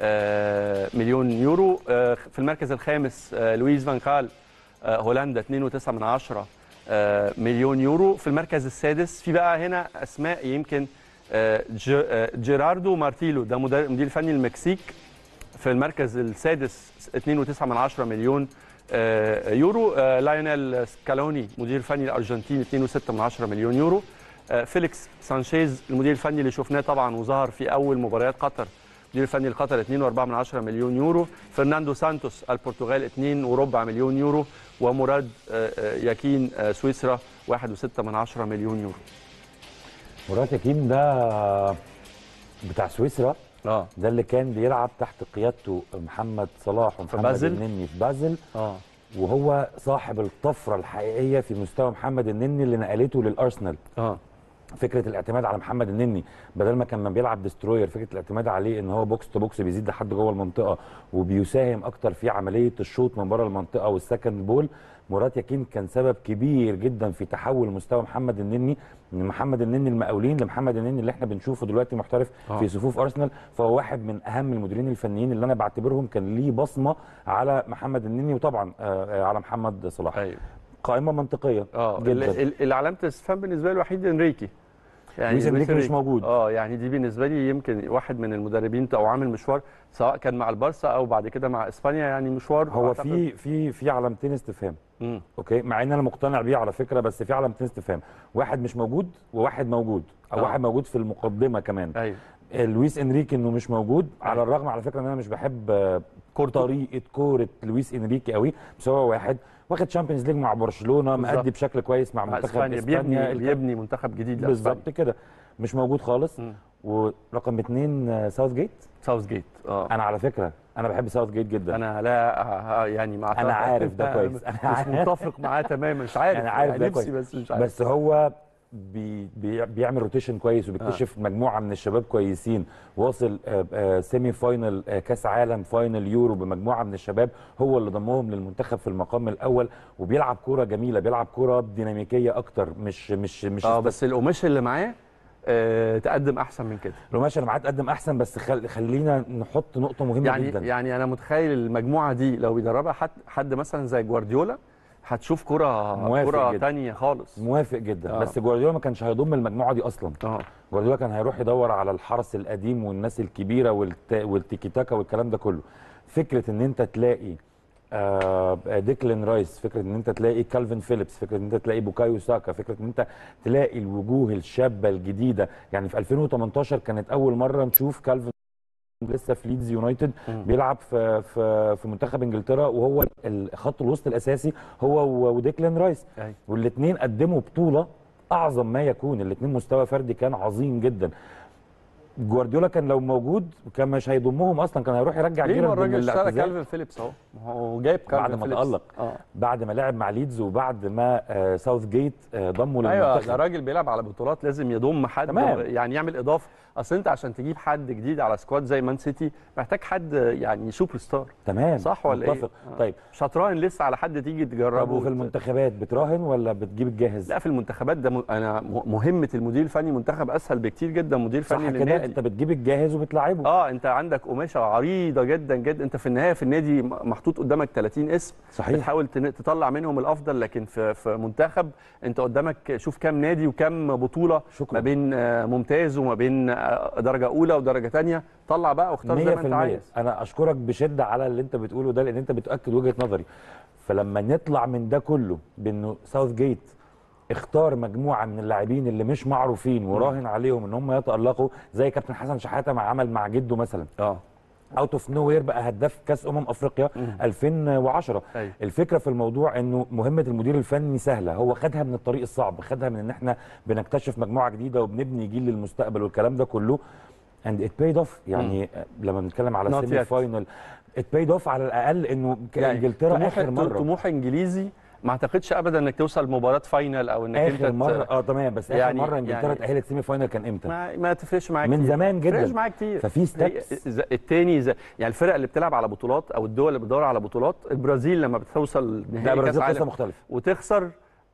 مليون يورو في المركز الخامس لويس فان خال هولندا 2.9 من 10 مليون يورو في المركز السادس في بقى هنا اسماء يمكن جيراردو مارتيلو ده مدير فني المكسيك في المركز السادس 2.9 من 10 مليون يورو لايونيل سكالوني مدير فني الارجنتين 2.6 من 10 مليون يورو فيليكس سانشيز المدير الفني اللي شفناه طبعا وظهر في اول مباريات قطر المدير الفني لقطر 2.4 من 10 مليون يورو فرناندو سانتوس البرتغال 2.4 مليون يورو ومراد ياكين سويسرا 1.6 من 10 مليون يورو مراد ياكين ده بتاع سويسرا اه ده اللي كان بيلعب تحت قيادته محمد صلاح ومحمد بازل؟ النني في بازل اه وهو صاحب الطفره الحقيقيه في مستوى محمد النني اللي نقلته للارسنال اه فكره الاعتماد على محمد النني بدل ما كان ما بيلعب دستروير فكره الاعتماد عليه ان هو بوكس تو بوكس بيزيد لحد جوه المنطقه وبيساهم اكتر في عمليه الشوط من بره المنطقه والسكند بول مراد ياكين كان سبب كبير جدا في تحول مستوى محمد النني من محمد النني المقاولين لمحمد النني اللي احنا بنشوفه دلوقتي محترف آه. في صفوف ارسنال فهو واحد من اهم المديرين الفنيين اللي انا بعتبرهم كان ليه بصمه على محمد النني وطبعا آه، آه، على محمد صلاح ايوه قائمه منطقيه اه جدا ال- ال- اللي علامه الاستفهام بالنسبه لي الوحيد انريكي لويس إنريكي مش موجود. اه يعني دي بالنسبه لي يمكن واحد من المدربين او عامل مشوار سواء كان مع البارسا او بعد كده مع اسبانيا يعني مشوار هو أعتقد- في في في علامتين استفهام مم. اوكي مع ان انا مقتنع بيه على فكره بس في علامتين استفهام واحد مش موجود وواحد موجود او آه. واحد موجود في المقدمه كمان ايوه لويس انريكي انه مش موجود على الرغم على فكره ان انا مش بحب آه، طريقه كوره لويس انريكي قوي بس هو واحد واخد شامبيونز ليج مع برشلونه بالظبط. مأدي بشكل كويس مع مع منتخب اسبانيا اسبانيا بيبني الك- بيبني منتخب جديد لأسبانيا. بالظبط كده مش موجود خالص مم. ورقم اثنين آه، ساوث جيت ساوث جيت اه انا على فكره انا بحب ساوث جيت جدا انا لا آه، يعني مع أنا عارف ده كويس. أنا مش عارف. متفق معاه تماما مش عارف انا عارف يعني ده نفسي كويس بس مش عارف بس هو بي بي بيعمل روتيشن كويس وبيكتشف آه. مجموعه من الشباب كويسين واصل آه آه سيمي فاينل آه كاس عالم فاينل يورو بمجموعه من الشباب هو اللي ضمهم للمنتخب في المقام الاول وبيلعب كوره جميله بيلعب كوره ديناميكيه اكتر مش مش مش اه بس القماش اللي معاه آه تقدم احسن من كده القماشه اللي معاه تقدم احسن بس خل... خلينا نحط نقطه مهمه يعني جدا يعني انا متخيل المجموعه دي لو بيدربها حد حد مثلا زي جوارديولا هتشوف كره موافق كره جدا. تانية خالص موافق جدا آه. آه. بس جوارديولا ما كانش هيضم المجموعه دي اصلا اه جوارديولا كان هيروح يدور على الحرس القديم والناس الكبيره والت... والتيكي تاكا والكلام ده كله فكره ان انت تلاقي آه ديكلين رايس فكره ان انت تلاقي كالفين فيليبس فكره ان انت تلاقي بوكايو ساكا فكره ان انت تلاقي الوجوه الشابه الجديده يعني في 2018 كانت اول مره نشوف كالفين لسه في ليدز يونايتد مم. بيلعب في في في منتخب انجلترا وهو ال- خط الوسط الاساسي هو و- وديكلين رايس أيوة. والاثنين قدموا بطوله اعظم ما يكون الاثنين مستوى فردي كان عظيم جدا جوارديولا كان لو موجود كان مش هيضمهم اصلا كان هيروح يرجع ليه ما جيرارد الراجل من اشترى الاعتزال كالفين فيليبس اهو ما هو جايب كالفين بعد ما فيليبس. تألق. اه بعد ما لعب مع ليدز وبعد ما آه، ساوث جيت آه، ضمه ايوه ده للمنتخب راجل بيلعب على بطولات لازم يضم حد تمام. يعني يعمل اضافه اصل انت عشان تجيب حد جديد على سكواد زي مان سيتي محتاج حد يعني سوبر ستار تمام صح ولا متفق. ايه؟ آه. طيب مش هتراهن لسه على حد تيجي تجربه طب وفي وت- المنتخبات بتراهن ولا بتجيب الجاهز؟ لا في المنتخبات ده م... انا م- مهمه المدير الفني منتخب اسهل بكتير جدا مدير صح فني كده للنادي انت بتجيب الجاهز وبتلعبه اه انت عندك قماشه عريضه جدا جدا انت في النهايه في النادي م- محطوط قدامك 30 اسم صحيح. بتحاول تن- تطلع منهم الافضل لكن في في منتخب انت قدامك شوف كام نادي وكام بطوله شكراً. ما بين آه، ممتاز وما بين آه، درجه اولى ودرجه ثانيه طلع بقى واختار زي ما انت 100% عايز انا اشكرك بشده على اللي انت بتقوله ده لان انت بتاكد وجهه نظري فلما نطلع من ده كله بانه ساوث جيت اختار مجموعه من اللاعبين اللي مش معروفين وراهن عليهم ان هم يتالقوا زي كابتن حسن شحاته ما عمل مع جده مثلا اه اوت اوف نو وير بقى هداف كاس امم افريقيا 2010 أيوة. الفكره في الموضوع انه مهمه المدير الفني سهله هو خدها من الطريق الصعب خدها من ان احنا بنكتشف مجموعه جديده وبنبني جيل للمستقبل والكلام ده كله اند ات بايد اوف يعني لما بنتكلم على Not السيمي yet. فاينل ات بايد اوف على الاقل انه انجلترا طموح اخر مره طموح انجليزي ما اعتقدش ابدا انك توصل مباراه فاينل او انك اخر انت مره اه تمام بس اخر يعني- مره انجلترا يعني- اتاهلت سيمي فاينل كان امتى؟ ما, ما تفرقش معاك من كتير. زمان جدا. تفرقش معاك كتير ففي هي- steps. ز- التاني ز... يعني الفرق اللي بتلعب على بطولات او الدول اللي بتدور على بطولات البرازيل لما بتوصل لا نهائي كاس برازيل قصه عالم مختلفه وتخسر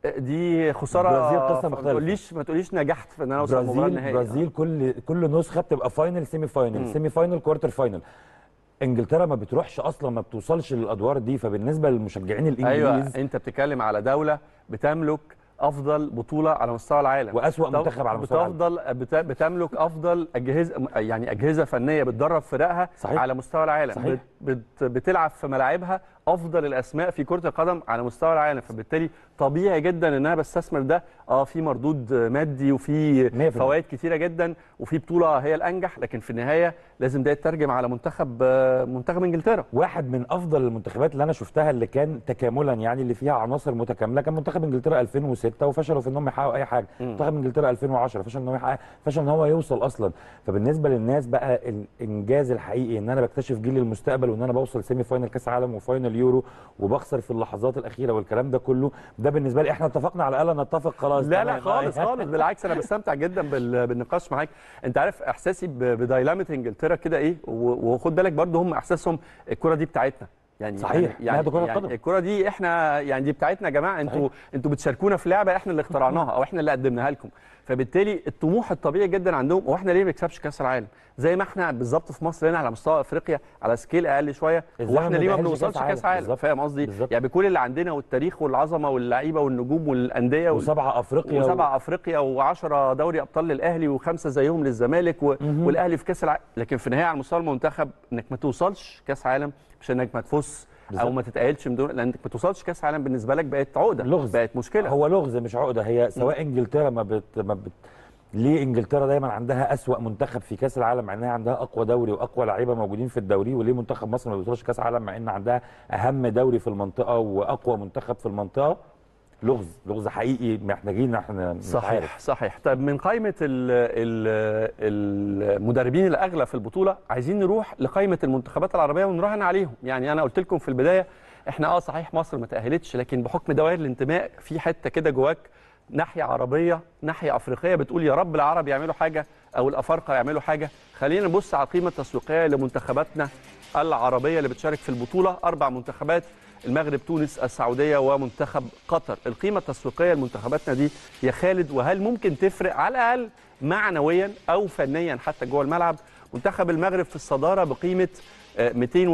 دي خساره البرازيل قصة ما مختلفة. تقوليش ما تقوليش نجحت في ان انا اوصل المباراه برازيل النهائيه برازيل كل كل نسخه بتبقى فاينل سيمي فاينل سيمي فاينل كوارتر فاينل انجلترا ما بتروحش اصلا ما بتوصلش للادوار دي فبالنسبه للمشجعين الانجليز ايوه انت بتتكلم على دوله بتملك افضل بطوله على مستوى العالم وأسوأ بتف- منتخب على مستوى العالم. بتفضل بت- بتملك افضل اجهزه يعني اجهزه فنيه بتدرب فرقها صحيح. على مستوى العالم صحيح. بت بت بتلعب في ملاعبها افضل الاسماء في كره القدم على مستوى العالم فبالتالي طبيعي جدا ان انا بستثمر ده اه في مردود مادي وفي 100%. فوائد كتيره جدا وفي بطوله هي الانجح لكن في النهايه لازم ده يترجم على منتخب آه، منتخب انجلترا واحد من افضل المنتخبات اللي انا شفتها اللي كان تكاملا يعني اللي فيها عناصر متكامله كان منتخب انجلترا 2006 وفشلوا في انهم يحققوا اي حاجه منتخب انجلترا 2010 فشل ان هو يحقق فشل ان هو يوصل اصلا فبالنسبه للناس بقى الانجاز الحقيقي ان انا بكتشف جيل المستقبل وان انا بوصل سيمي فاينل كاس عالم وفاينل يورو وبخسر في اللحظات الاخيره والكلام ده كله ده بالنسبه لي احنا اتفقنا على الاقل نتفق خلاص لا لا تمام. خالص خالص بالعكس انا بستمتع جدا بال- بالنقاش معاك انت عارف احساسي ب- بدايلامه انجلترا كده ايه و- وخد بالك برضو هم احساسهم الكره دي بتاعتنا يعني صحيح. لا، يعني, ده كرة يعني قدم. الكره دي احنا يعني دي بتاعتنا يا جماعه انتوا انتوا بتشاركونا في لعبه احنا اللي اخترعناها او احنا اللي قدمناها لكم فبالتالي الطموح الطبيعي جدا عندهم هو احنا ليه ما بنكسبش كاس العالم زي ما احنا بالظبط في مصر هنا على مستوى افريقيا على سكيل اقل شويه إزاي هو ما احنا ليه ما بنتأهلش بنوصلش كأس كاس عالم؟ عالم بالظبط. فاهم قصدي بالظبط. يعني بكل اللي عندنا والتاريخ والعظمه واللعيبه والنجوم والانديه وال- وسبعه افريقيا وسبع افريقيا و10 دوري ابطال للاهلي وخمسه زيهم للزمالك و... والاهلي في كاس العالم لكن في النهايه على مستوى المنتخب انك ما توصلش كاس عالم مش انك ما تفوز او بالظبط. ما تتاهلش من دون لانك ما توصلش كاس عالم بالنسبه لك بقت عقده لغز. بقت مشكله هو لغز مش عقده هي سواء انجلترا ما بت ما بت ليه انجلترا دايما عندها اسوا منتخب في كاس العالم مع انها عندها اقوى دوري واقوى لعيبه موجودين في الدوري وليه منتخب مصر ما بيوصلش كاس عالم مع ان عندها اهم دوري في المنطقه واقوى منتخب في المنطقه لغز لغز حقيقي محتاجين احنا مش صحيح عارف. صحيح طيب من قائمه ال ال المدربين الاغلى في البطوله عايزين نروح لقائمه المنتخبات العربيه ونراهن عليهم يعني انا قلت لكم في البدايه احنا اه صحيح مصر ما تاهلتش لكن بحكم دوائر الانتماء في حته كده جواك ناحيه عربيه ناحيه افريقيه بتقول يا رب العرب يعملوا حاجه او الافارقه يعملوا حاجه خلينا نبص على القيمه التسويقيه لمنتخباتنا العربيه اللي بتشارك في البطوله اربع منتخبات المغرب تونس السعوديه ومنتخب قطر القيمه التسويقيه لمنتخباتنا دي يا خالد وهل ممكن تفرق على الاقل معنويا او فنيا حتى جوه الملعب منتخب المغرب في الصداره بقيمه آه،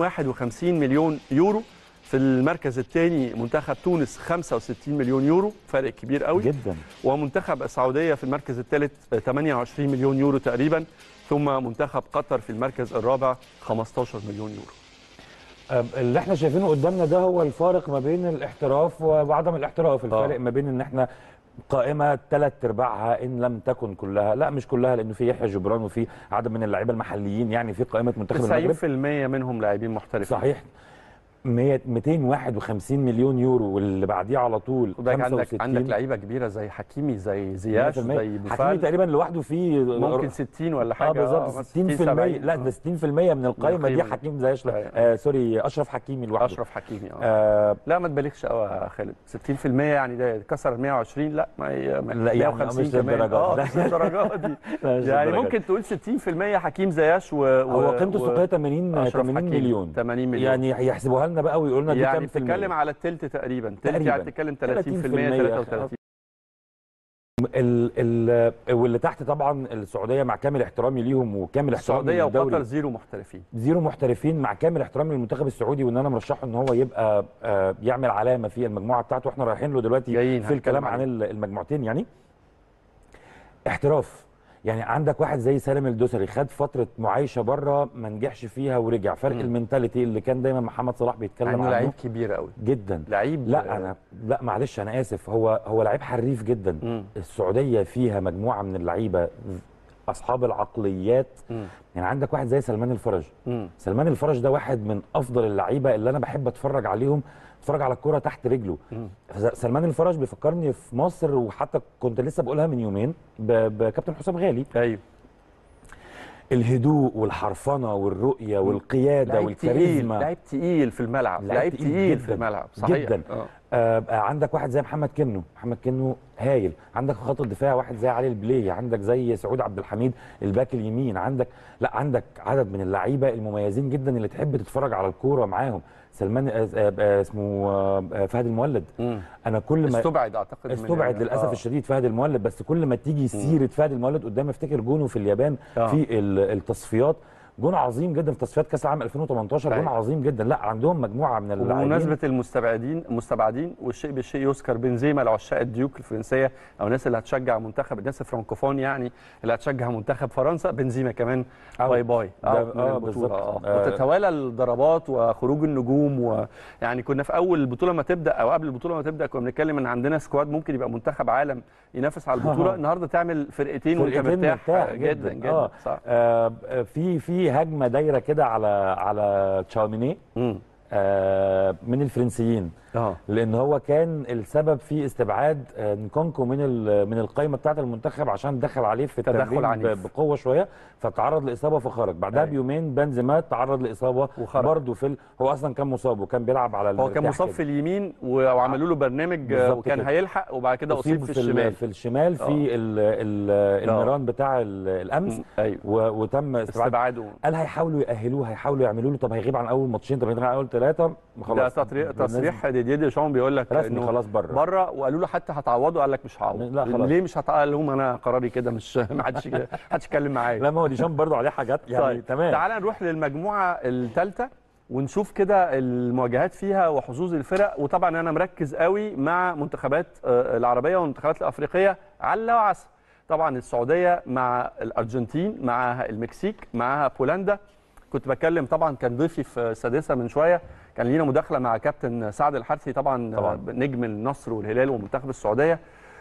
251 مليون يورو في المركز الثاني منتخب تونس 65 مليون يورو فرق كبير قوي جدا ومنتخب السعوديه في المركز الثالث 28 مليون يورو تقريبا ثم منتخب قطر في المركز الرابع 15 مليون يورو أم، اللي احنا شايفينه قدامنا ده هو الفارق ما بين الاحتراف وعدم الاحتراف الفارق آه. ما بين ان احنا قائمه ثلاث ارباعها ان لم تكن كلها لا مش كلها لانه في يحيى جبران وفي عدد من اللعيبه المحليين يعني في قائمه منتخب المغرب 90% منهم لاعبين محترفين صحيح 100 251 مليون يورو واللي بعديه على طول خد بالك عندك 65 عندك لعيبه كبيره زي حكيمي زي زياش 100%. زي حكيمي بوفال تقريبا لوحده فيه ممكن 60 ولا حاجه اه بالظبط مثلا 60% 70. لا ده 60% من القائمه دي القيمة. حكيم زياش أيوة. آه سوري اشرف حكيمي لوحده اشرف حكيمي اه آه لا ما تبالغش قوي يا خالد 60% يعني ده كسر 120 لا ما هي ما- لا، يعني 150 مش كمان للدرجة اه دي. مش للدرجه دي لا، مش يعني للدرجة ممكن تقول 60% حكيم زياش و, و هو قيمته و- السوقيه 80 أشرف 80 حكيمي. مليون 80 مليون يعني يحسبوها لنا بقى ويقولوا لنا دي يعني كام في المية بتتكلم على التلت تقريبا تلت تقريباً. يعني بتتكلم 30% 30% 33 ال ال واللي تحت طبعا السعوديه مع كامل احترامي ليهم وكامل احترامي السعوديه للدوري. وقطر زيرو محترفين زيرو محترفين مع كامل احترامي للمنتخب السعودي وان انا مرشحه ان هو يبقى آه، يعمل علامه في المجموعه بتاعته واحنا رايحين له دلوقتي جايين في الكلام هنتكلم عن ال- المجموعتين يعني احتراف يعني عندك واحد زي سالم الدوسري خد فتره معايشه بره ما نجحش فيها ورجع فرق مم. المنتاليتي اللي كان دايما محمد صلاح بيتكلم عنه عنه لعيب كبير قوي جدا لعيب لا انا لا معلش انا اسف هو هو لعيب حريف جدا مم. السعوديه فيها مجموعه من اللعيبه اصحاب العقليات مم. يعني عندك واحد زي سلمان الفرج مم. سلمان الفرج ده واحد من افضل اللعيبه اللي انا بحب اتفرج عليهم اتفرج على الكرة تحت رجله س- سلمان الفرج بيفكرني في مصر وحتى كنت لسه بقولها من يومين ب- بكابتن حسام غالي ايوه الهدوء والحرفنه والرؤيه والقياده لعيب تقيل والكاريزما لعيب تقيل في الملعب لعيب لعيب تقيل تقيل جداً، في الملعب صحيح جداً. آه. آه آه، عندك واحد زي محمد كنو محمد كنو هايل عندك في خط الدفاع واحد زي علي البليه عندك زي سعود عبد الحميد الباك اليمين عندك لا عندك عدد من اللعيبه المميزين جدا اللي تحب تتفرج على الكوره معاهم سلمان آه آه آه اسمه آه آه، فهد المولد مم. انا كل ما استبعد اعتقد من- استبعد للاسف آه. الشديد فهد المولد بس كل ما تيجي سيره فهد المولد قدامي افتكر جونه في اليابان آه. في ال- التصفيات جون عظيم جدا في تصفيات كاس العالم 2018 جون أيوة. عظيم جدا لا عندهم مجموعه من اللاعبين وبمناسبه المستبعدين المستبعدين والشيء بالشيء يذكر بنزيما لعشاق الديوك الفرنسيه او الناس اللي هتشجع منتخب الناس الفرنكوفون يعني اللي هتشجع منتخب فرنسا بنزيما كمان أوت. باي باي ده- أوت من آه، البطولة. بالظبط. آه. آه. وتتوالى الضربات وخروج النجوم ويعني كنا في اول البطوله ما تبدا او قبل البطوله ما تبدا كنا بنتكلم ان عندنا سكواد ممكن يبقى منتخب عالم ينافس على البطوله آه. النهارده تعمل فرقتين وانت فرقتين مرتاح, مرتاح جدا جدا آه. صح آه آه، في في هجمه دايره كده على على تشاوميني مم. آه من الفرنسيين اه لان هو كان السبب في استبعاد آه، نكونكو من ال- من القائمه بتاعه المنتخب عشان دخل عليه في تدخل التمرين عنيف. ب- بقوه شويه فتعرض لاصابه فخرج بعدها أيوة. بيومين بنزيما تعرض لاصابه وخرج. برضه في ال... هو اصلا كان مصاب وكان بيلعب على هو كان المرتاح مصاب كده. في اليمين و- وعملوا له برنامج بالظبط وكان كده. هيلحق وبعد كده اصيب في ال- الشمال في الشمال في آه. ال- ال- الميران بتاع ال- الامس مم. ايوه و- وتم استبعاد استبعاده قال هيحاولوا يأهلوه هيحاولوا يعملوا له طب هيغيب عن اول ماتشين طب هيغيب عن اول ثلاثه ده خلاص تصريح بالنسبة- تصريح ديدي ديشان بيقول لك رسمي انه خلاص بره بره وقالوا له حتى هتعوضه قال لك مش هعوض لا خلاص. ليه مش هتعوض قال لهم انا قراري كده مش ما حدش ما حدش يتكلم معايا لا ما هو ديشان برضه عليه حاجات يعني طيب تمام تعال نروح للمجموعه الثالثه ونشوف كده المواجهات فيها وحظوظ الفرق وطبعا انا مركز قوي مع منتخبات آه، العربيه والمنتخبات الافريقيه على وعسى طبعا السعوديه مع الارجنتين معاها المكسيك معاها بولندا كنت بتكلم طبعا كان ضيفي في السادسه من شويه كان لينا مداخله مع كابتن سعد الحرثي طبعا, طبعاً. طبعا. نجم النصر والهلال ومنتخب السعوديه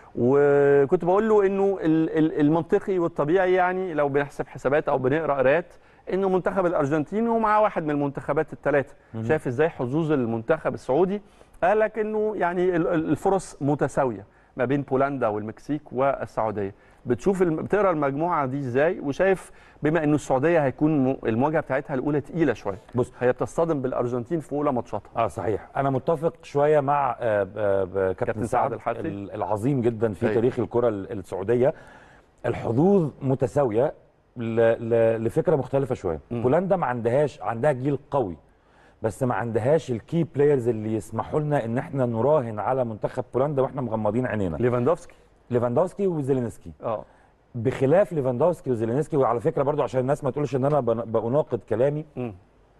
وكنت بقول له انه ال- ال- المنطقي والطبيعي يعني لو بنحسب حسابات او بنقرا قراءات انه منتخب الارجنتين ومعاه واحد من المنتخبات الثلاثه شايف ازاي حظوظ المنتخب السعودي قال لك انه يعني ال- ال- الفرص متساويه ما بين بولندا والمكسيك والسعوديه بتشوف الم... بتقرا المجموعه دي ازاي وشايف بما انه السعوديه هيكون م- المواجهه بتاعتها الاولى تقيله شويه بص هي بتصطدم بالارجنتين في اولى ماتشاتها اه صحيح انا متفق شويه مع آه، آه، آه، كابتن كابتن سعد سعد الحرثي. ال- العظيم جدا في أيوة. تاريخ الكره ال- السعوديه الحظوظ متساويه ل- ل- لفكره مختلفه شويه مم. بولندا ما عندهاش عندها جيل قوي بس ما عندهاش الكي بلايرز اللي يسمحوا لنا ان احنا نراهن على منتخب بولندا واحنا مغمضين عينينا ليفاندوفسكي ليفاندوفسكي وزيلينسكي اه بخلاف ليفاندوفسكي وزيلينسكي وعلى فكره برضو عشان الناس ما تقولش ان انا بن- بناقض كلامي مم.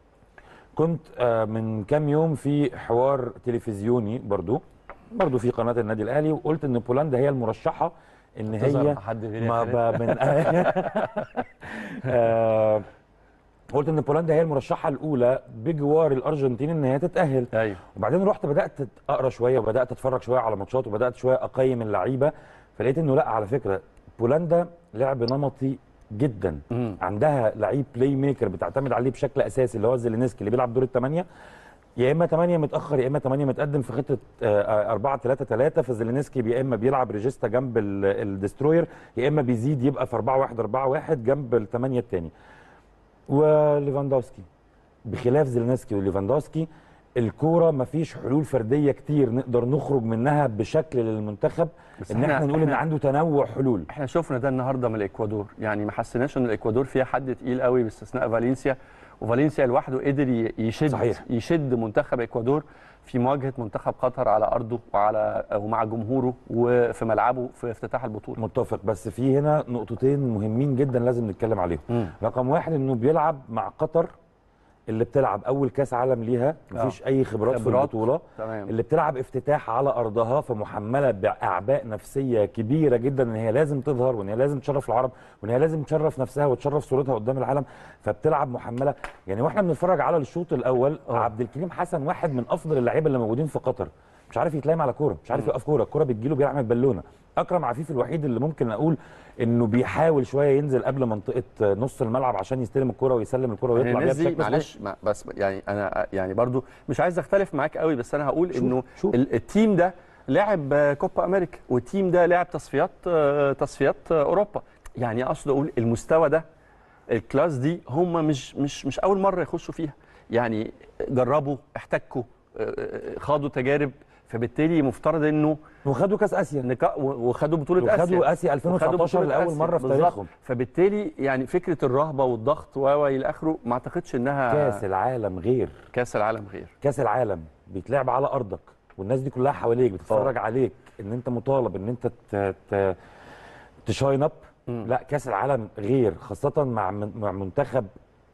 كنت آه، من كام يوم في حوار تلفزيوني برضو برضو في قناه النادي الاهلي وقلت ان بولندا هي المرشحه ان تظهر هي مع حد غيري ما يا خالد. ب- من آه، قلت ان بولندا هي المرشحه الاولى بجوار الارجنتين ان هي تتاهل ايوه وبعدين رحت بدات اقرا شويه وبدات اتفرج شويه على ماتشات وبدات شويه اقيم اللعيبه فلقيت انه لا على فكره بولندا لعب نمطي جدا مم. عندها لعيب بلاي ميكر بتعتمد عليه بشكل اساسي اللي هو زيلينسكي اللي بيلعب دور الثمانيه يا اما 8 متاخر يا اما 8 متقدم في خطه 4 3 3 فزيلينسكي يا اما بيلعب ريجيستا جنب ال- الدستروير يا اما بيزيد يبقى في 4 1 4 1 جنب الثمانيه الثاني وليفاندوفسكي بخلاف زيلينسكي وليفاندوفسكي الكوره مفيش حلول فرديه كتير نقدر نخرج منها بشكل للمنتخب بس ان إحنا- احنا نقول ان إحنا- عنده تنوع حلول احنا شفنا ده النهارده من الاكوادور يعني ما حسيناش ان الاكوادور فيها حد تقيل قوي باستثناء فالنسيا وفالنسيا لوحده قدر ي- يشد صحيح. يشد منتخب اكوادور في مواجهه منتخب قطر على ارضه وعلى ومع جمهوره وفي ملعبه في افتتاح البطوله متفق بس في هنا نقطتين مهمين جدا لازم نتكلم عليهم مم. رقم واحد انه بيلعب مع قطر اللي بتلعب اول كاس عالم ليها مفيش اي خبرات, في خبرات. البطوله تمام اللي بتلعب افتتاح على ارضها فمحمله باعباء نفسيه كبيره جدا ان هي لازم تظهر وان هي لازم تشرف العرب وان هي لازم تشرف نفسها وتشرف صورتها قدام العالم فبتلعب محمله يعني واحنا بنتفرج على الشوط الاول آه. عبد الكريم حسن واحد من افضل اللعيبه اللي موجودين في قطر مش عارف يتلايم على كوره مش عارف يوقف كوره الكوره بتجيله بيعمل بالونه اكرم عفيف الوحيد اللي ممكن اقول انه بيحاول شويه ينزل قبل منطقه نص الملعب عشان يستلم الكره ويسلم الكره ويطلع بيها الناس دي بشكل صحيح. معلش ما- بس يعني انا يعني برضو مش عايز اختلف معاك قوي بس انا هقول شوف- انه شوف. ال- التيم ده لعب آه، كوبا امريكا والتيم ده لعب تصفيات آه، تصفيات آه، اوروبا يعني اقصد اقول المستوى ده الكلاس دي هم مش مش مش اول مره يخشوا فيها يعني جربوا احتكوا آه، آه، خاضوا تجارب فبالتالي مفترض انه وخدوا كاس اسيا نكا- وخدوا بطوله اسيا وخدوا اسيا 2019 وخدوا بطولة لاول آسيا. مره في بالظبط. تاريخهم فبالتالي يعني فكره الرهبه والضغط و و الى اخره ما اعتقدش انها كاس العالم غير كاس العالم غير كاس العالم بيتلعب على ارضك والناس دي كلها حواليك بتتفرج عليك ان انت مطالب ان انت ت- ت- تشاين اب لا كاس العالم غير خاصه مع من- مع منتخب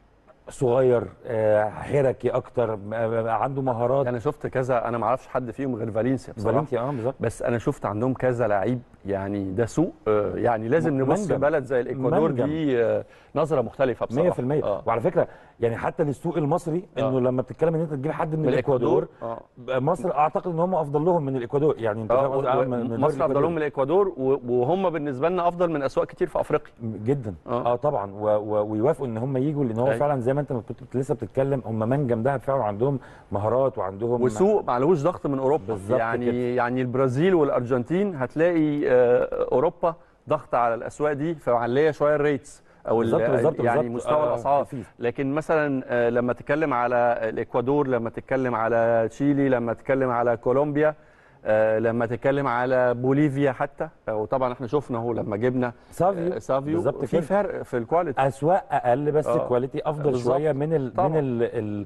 صغير آه، حركي اكتر م- آه، عنده مهارات انا شفت كذا انا ما اعرفش حد فيهم غير فالنسيا بصراحه فالنتيا اه بالظبط بس انا شفت عندهم كذا لعيب يعني ده سوق آه، يعني لازم نبص منجم. لبلد زي الاكوادور منجم. دي آه، نظره مختلفه بصراحه 100% آه. وعلى فكره يعني حتى للسوق المصري انه آه. لما بتتكلم ان انت تجيب حد من, من الاكوادور اه مصر اعتقد ان هم افضل لهم من الاكوادور يعني انت آه، فاهم قصدي؟ آه، و- من- من الدوري مصر افضل الإكوادوري. لهم من الاكوادور و- وهم بالنسبه لنا افضل من اسواق كتير في افريقيا جدا آه. اه, آه طبعا و و ويوافقوا ان هم يجوا لان هو أيوة. فعلا زي ما انت كنت لسه بتتكلم هم منجم دهب فعلا عندهم مهارات وعندهم وسوق معلوش ضغط من اوروبا بالظبط يعني كده. يعني البرازيل والارجنتين هتلاقي آه، اوروبا ضغط على الاسواق دي فمعليه شويه الريتس او ال- بالظبط بالظبط يعني بالظبط. مستوى آه، الاسعار خفيف. لكن مثلا آه، لما تتكلم على الاكوادور لما تتكلم على تشيلي لما تتكلم على كولومبيا آه، لما تتكلم على بوليفيا حتى آه، وطبعا احنا شفنا اهو لما جبنا سافيو آه، سافيو بالظبط في كده. فرق في الكواليتي اسواق اقل بس آه. كواليتي افضل بالظبط. شويه من ال طبعاً. من ال ال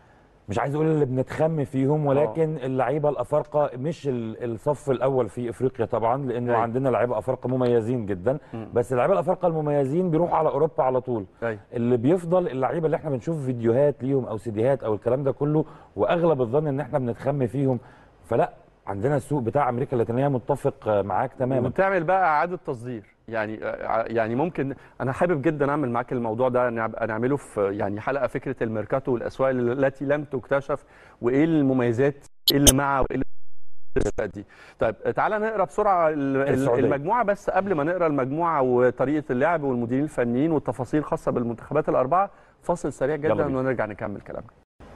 مش عايز اقول اللي بنتخم فيهم ولكن اللعيبه الافارقه مش ال- الصف الاول في افريقيا طبعا لانه أيوة. عندنا لعيبه افارقه مميزين جدا بس اللعيبه الافارقه المميزين بيروحوا على اوروبا على طول أيوة. اللي بيفضل اللعيبه اللي احنا بنشوف فيديوهات ليهم او سيديهات او الكلام ده كله واغلب الظن ان احنا بنتخم فيهم فلا عندنا السوق بتاع امريكا اللاتينيه متفق معاك تماما وتعمل بقى اعاده تصدير يعني يعني ممكن انا حابب جدا اعمل معاك الموضوع ده نعب- نعمله في يعني حلقه فكره الميركاتو والاسواق التي لم تكتشف وايه المميزات ايه اللي مع وايه اللي الأسواق دي طيب تعالى نقرا بسرعه ال- ال- السعودية. المجموعه بس قبل ما نقرا المجموعه وطريقه اللعب والمديرين الفنيين والتفاصيل الخاصه بالمنتخبات الاربعه فاصل سريع يلا جدا بينا. ونرجع نكمل كلامنا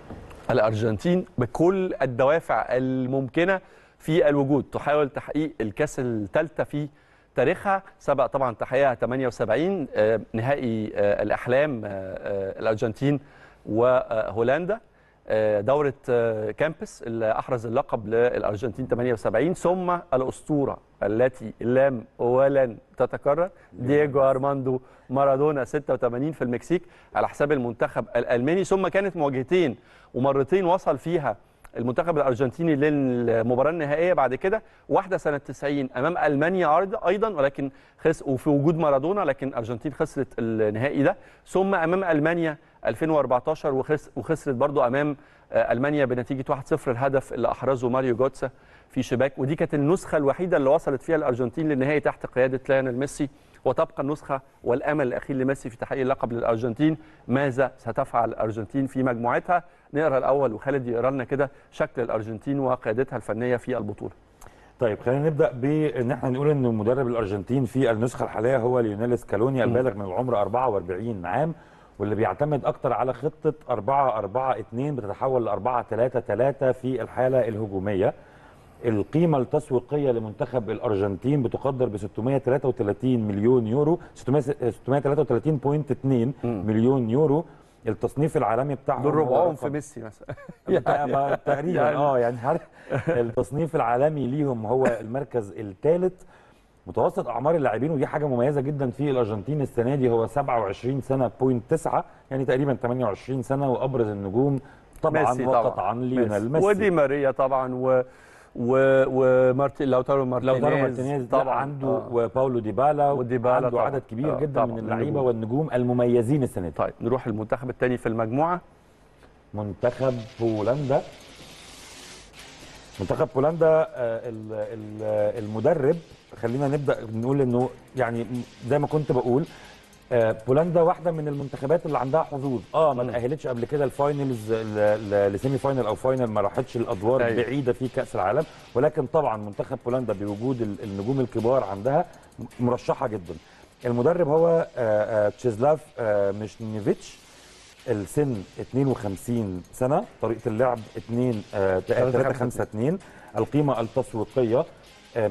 الارجنتين بكل الدوافع الممكنه في الوجود تحاول تحقيق الكاس الثالثه في تاريخها سبق طبعا تحقيقها 78 آه، نهائي آه، الاحلام آه، آه، الارجنتين وهولندا آه، دوره آه، كامبس اللي احرز اللقب للارجنتين 78 ثم الاسطوره التي لم ولن تتكرر دييجو ارماندو مارادونا 86 في المكسيك على حساب المنتخب الالماني ثم كانت مواجهتين ومرتين وصل فيها المنتخب الارجنتيني للمباراه النهائيه بعد كده واحده سنه 90 امام المانيا أيضا- ايضا ولكن خس وفي وجود مارادونا لكن الارجنتين خسرت النهائي ده ثم امام المانيا 2014 وخس وخسرت برضو امام آه، المانيا بنتيجه 1-0 الهدف اللي احرزه ماريو جوتسا في شباك ودي كانت النسخه الوحيده اللي وصلت فيها الارجنتين للنهائي تحت قياده ليونيل ميسي وتبقى النسخه والامل الاخير لميسي في تحقيق اللقب للارجنتين ماذا ستفعل الارجنتين في مجموعتها نقرا الاول وخالد يقرا لنا كده شكل الارجنتين وقيادتها الفنيه في البطوله طيب خلينا نبدا بان احنا نقول ان مدرب الارجنتين في النسخه الحاليه هو ليونيل سكالوني البالغ من العمر 44 عام واللي بيعتمد اكتر على خطه 4 4 2 بتتحول ل 4 3 3 في الحاله الهجوميه القيمة التسويقية لمنتخب الأرجنتين بتقدر ب 633 مليون يورو 633.2 مليون يورو التصنيف العالمي بتاعهم دول هو ربعهم رقم- في ميسي مثلا يعني تقريبا يعني- اه يعني عارف التصنيف العالمي ليهم هو المركز الثالث متوسط اعمار اللاعبين ودي حاجه مميزه جدا في الارجنتين السنه دي هو 27 سنه بوينت 9 يعني تقريبا 28 سنه وابرز النجوم طبعا ميسي وقطعا ليونيل ميسي ودي ماريا طبعا و و ومارتن لوتارو مارتينيز لو مارتينيز طبعا طبعا عنده آه. وباولو ديبالا وديبالا عنده طبعاً. عدد كبير آه، جدا طبعاً من من اللعيبه النجوم. والنجوم المميزين السنه دي طيب نروح المنتخب الثاني في المجموعه منتخب بولندا منتخب بولندا آه، ال- ال- المدرب خلينا نبدا نقول انه يعني زي ما كنت بقول آه، بولندا واحده من المنتخبات اللي عندها حظوظ اه ما مم. تاهلتش قبل كده الفاينلز ل- ل- لسيمي فاينل او فاينل ما راحتش الادوار أيوة. بعيده في كاس العالم ولكن طبعا منتخب بولندا بوجود ال- النجوم الكبار عندها م- مرشحه جدا المدرب هو آه، آه، تشيزلاف آه، مشنيفيتش السن 52 سنه طريقه اللعب 2 3 5 2 القيمه التسويقيه آه،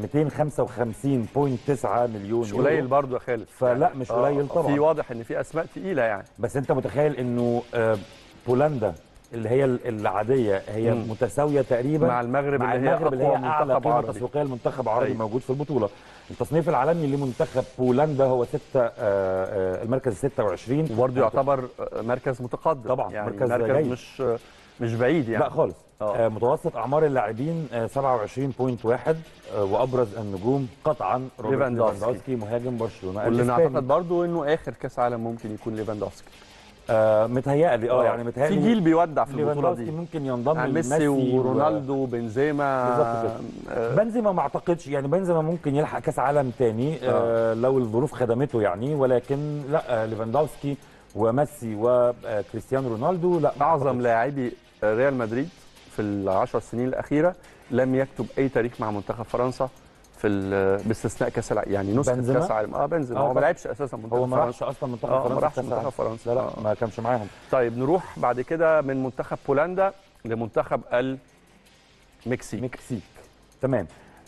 255.9 مليون مش يورو. قليل برضه يا خالد فلا مش آه، قليل طبعا في واضح ان في اسماء تقيله يعني بس انت متخيل انه آه، بولندا اللي هي ال- العاديه هي مم. متساويه تقريبا مع المغرب مع اللي هي المغرب اللي اقوى هي اعلى منتخب قيمه عربي تسويقيه لمنتخب عربي أيوة. موجود في البطوله التصنيف العالمي لمنتخب بولندا هو ستة آه، آه، المركز 26 وبرضه يعتبر مركز متقدم طبعا، يعني مركز مركز جيد. مش مش بعيد يعني لا خالص آه. آه متوسط اعمار اللاعبين آه 27.1 آه وابرز النجوم قطعا روبرت ليفاندوفسكي. ليفاندوفسكي مهاجم برشلونه واللي الإسباني. نعتقد برضه انه اخر كاس عالم ممكن يكون ليفاندوفسكي آه متهيألي اه يعني متهيألي في جيل بيودع في البطوله ليفاندوفسكي دي ممكن ينضم يعني لميسي ميسي و- ورونالدو بنزيما بالظبط آه، بنزيما ما اعتقدش يعني بنزيما ممكن يلحق كاس عالم تاني آه لو الظروف خدمته يعني ولكن لا آه ليفاندوفسكي وميسي وكريستيانو رونالدو لا ما اعظم أعتقدش. لاعبي ريال مدريد في العشر سنين الاخيره لم يكتب اي تاريخ مع منتخب فرنسا في ال- باستثناء كاس العالم يعني نسخه بنزيما؟ كاس العالم اه بنزيما آه هو ما طبعا. لعبش اساسا منتخب هو ما راحش فرنسا اصلا منتخب اه فرنسا ما راحش في كأس منتخب العالم. فرنسا لا لا آه. ما كانش معاهم طيب نروح بعد كده من منتخب بولندا لمنتخب المكسيك مكسيك تمام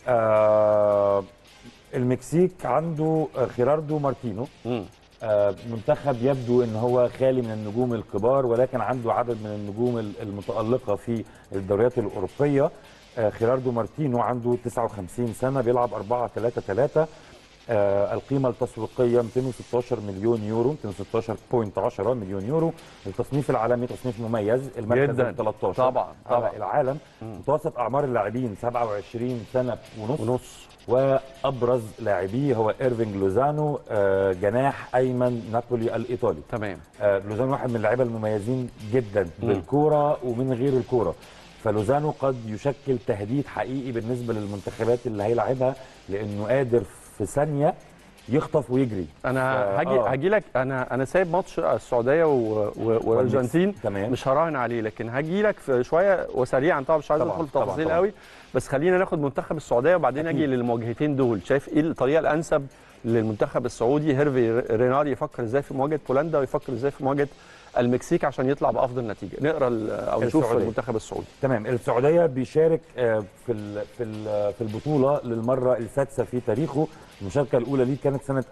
آه المكسيك عنده آه، خيراردو مارتينو مم. آه، منتخب يبدو ان هو خالي من النجوم الكبار ولكن عنده عدد من النجوم ال- المتالقه في الدوريات الاوروبيه آه، خيراردو مارتينو عنده 59 سنه بيلعب 4 3 3 آه، القيمه التسويقيه 216 مليون يورو 216.10 مليون يورو التصنيف العالمي تصنيف مميز المركز جداً. ال 13 طبعاً، طبعاً. على العالم متوسط اعمار اللاعبين 27 سنه ونص ونص وابرز لاعبيه هو ايرفينج لوزانو آه، جناح ايمن نابولي الايطالي تمام آه، لوزانو واحد من اللعيبه المميزين جدا بالكوره ومن غير الكوره فلوزانو قد يشكل تهديد حقيقي بالنسبه للمنتخبات اللي هيلعبها لانه قادر في ثانيه يخطف ويجري انا فا- هاجي آه. هاجي لك انا انا سايب ماتش السعوديه و... و... والارجنتين تمام. مش هراهن عليه لكن هاجي لك في شويه وسريعا طبعا مش عايز طبعاً، ادخل في طبعاً، تفاصيل طبعاً. قوي بس خلينا ناخد منتخب السعوديه وبعدين اجي للمواجهتين دول شايف ايه الطريقه الانسب للمنتخب السعودي هيرفي رينار يفكر ازاي في مواجهه بولندا ويفكر ازاي في مواجهه المكسيك عشان يطلع بافضل نتيجه نقرا ال- او نشوف السعودية. المنتخب السعودي تمام السعوديه بيشارك آه، في ال- في ال- في البطوله للمره السادسه في تاريخه المشاركه الاولى ليه كانت سنه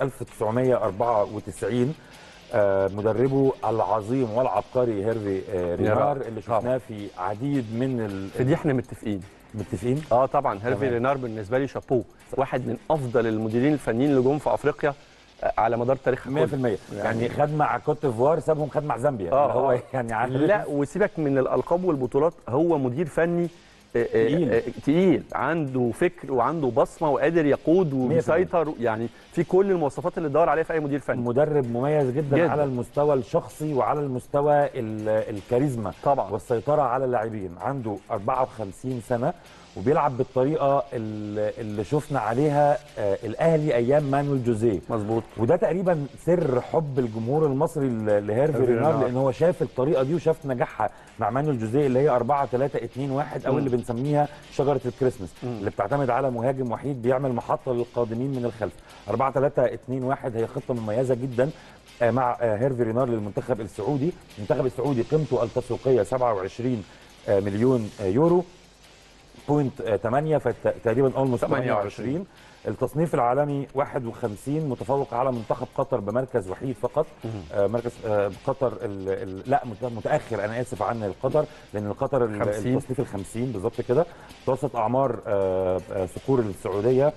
1994 آه، مدربه العظيم والعبقري هيرفي آه، رينار اللي طبعاً. شفناه في عديد من ال- في دي احنا متفقين متفقين اه طبعا هيرفي تمام. رينار بالنسبه لي شابوه واحد من افضل المديرين الفنيين اللي جم في افريقيا آه، على مدار تاريخها 100% كله. يعني خد مع كوت ديفوار سابهم خد مع زامبيا آه، اللي هو آه. يعني عارف لا وسيبك من الالقاب والبطولات هو مدير فني آه، آه، تقيل. آه، تقيل عنده فكر وعنده بصمه وقادر يقود وبيسيطر يعني في كل المواصفات اللي تدور عليها في اي مدير فني مدرب مميز جدا, جداً. جدا على المستوى الشخصي وعلى المستوى ال- الكاريزما طبعاً. والسيطره على اللاعبين عنده 54 سنه وبيلعب بالطريقه اللي اللي شفنا عليها آه، الاهلي ايام مانويل جوزيه مظبوط وده تقريبا سر حب الجمهور المصري ل- لهيرفي هيرفي رينار رينار. لان هو شاف الطريقه دي وشاف نجاحها مع مانويل جوزيه اللي هي 4 3 2 1 او مم. اللي بنسميها شجره الكريسماس اللي بتعتمد على مهاجم وحيد بيعمل محطه للقادمين من الخلف 4 3 2 1 هي خطه مميزه جدا آه، مع آه، هيرفي رينار للمنتخب السعودي المنتخب السعودي قيمته التسويقيه 27 آه، مليون آه، يورو بوينت 8 فتقريبا اولموست 28 التصنيف العالمي 51 متفوق على منتخب قطر بمركز وحيد فقط آه مركز آه قطر ال ال لا مت- متاخر انا اسف عن القطر لان القطر ال- 50. التصنيف ال 50 بالظبط كده متوسط اعمار آه آه صقور السعوديه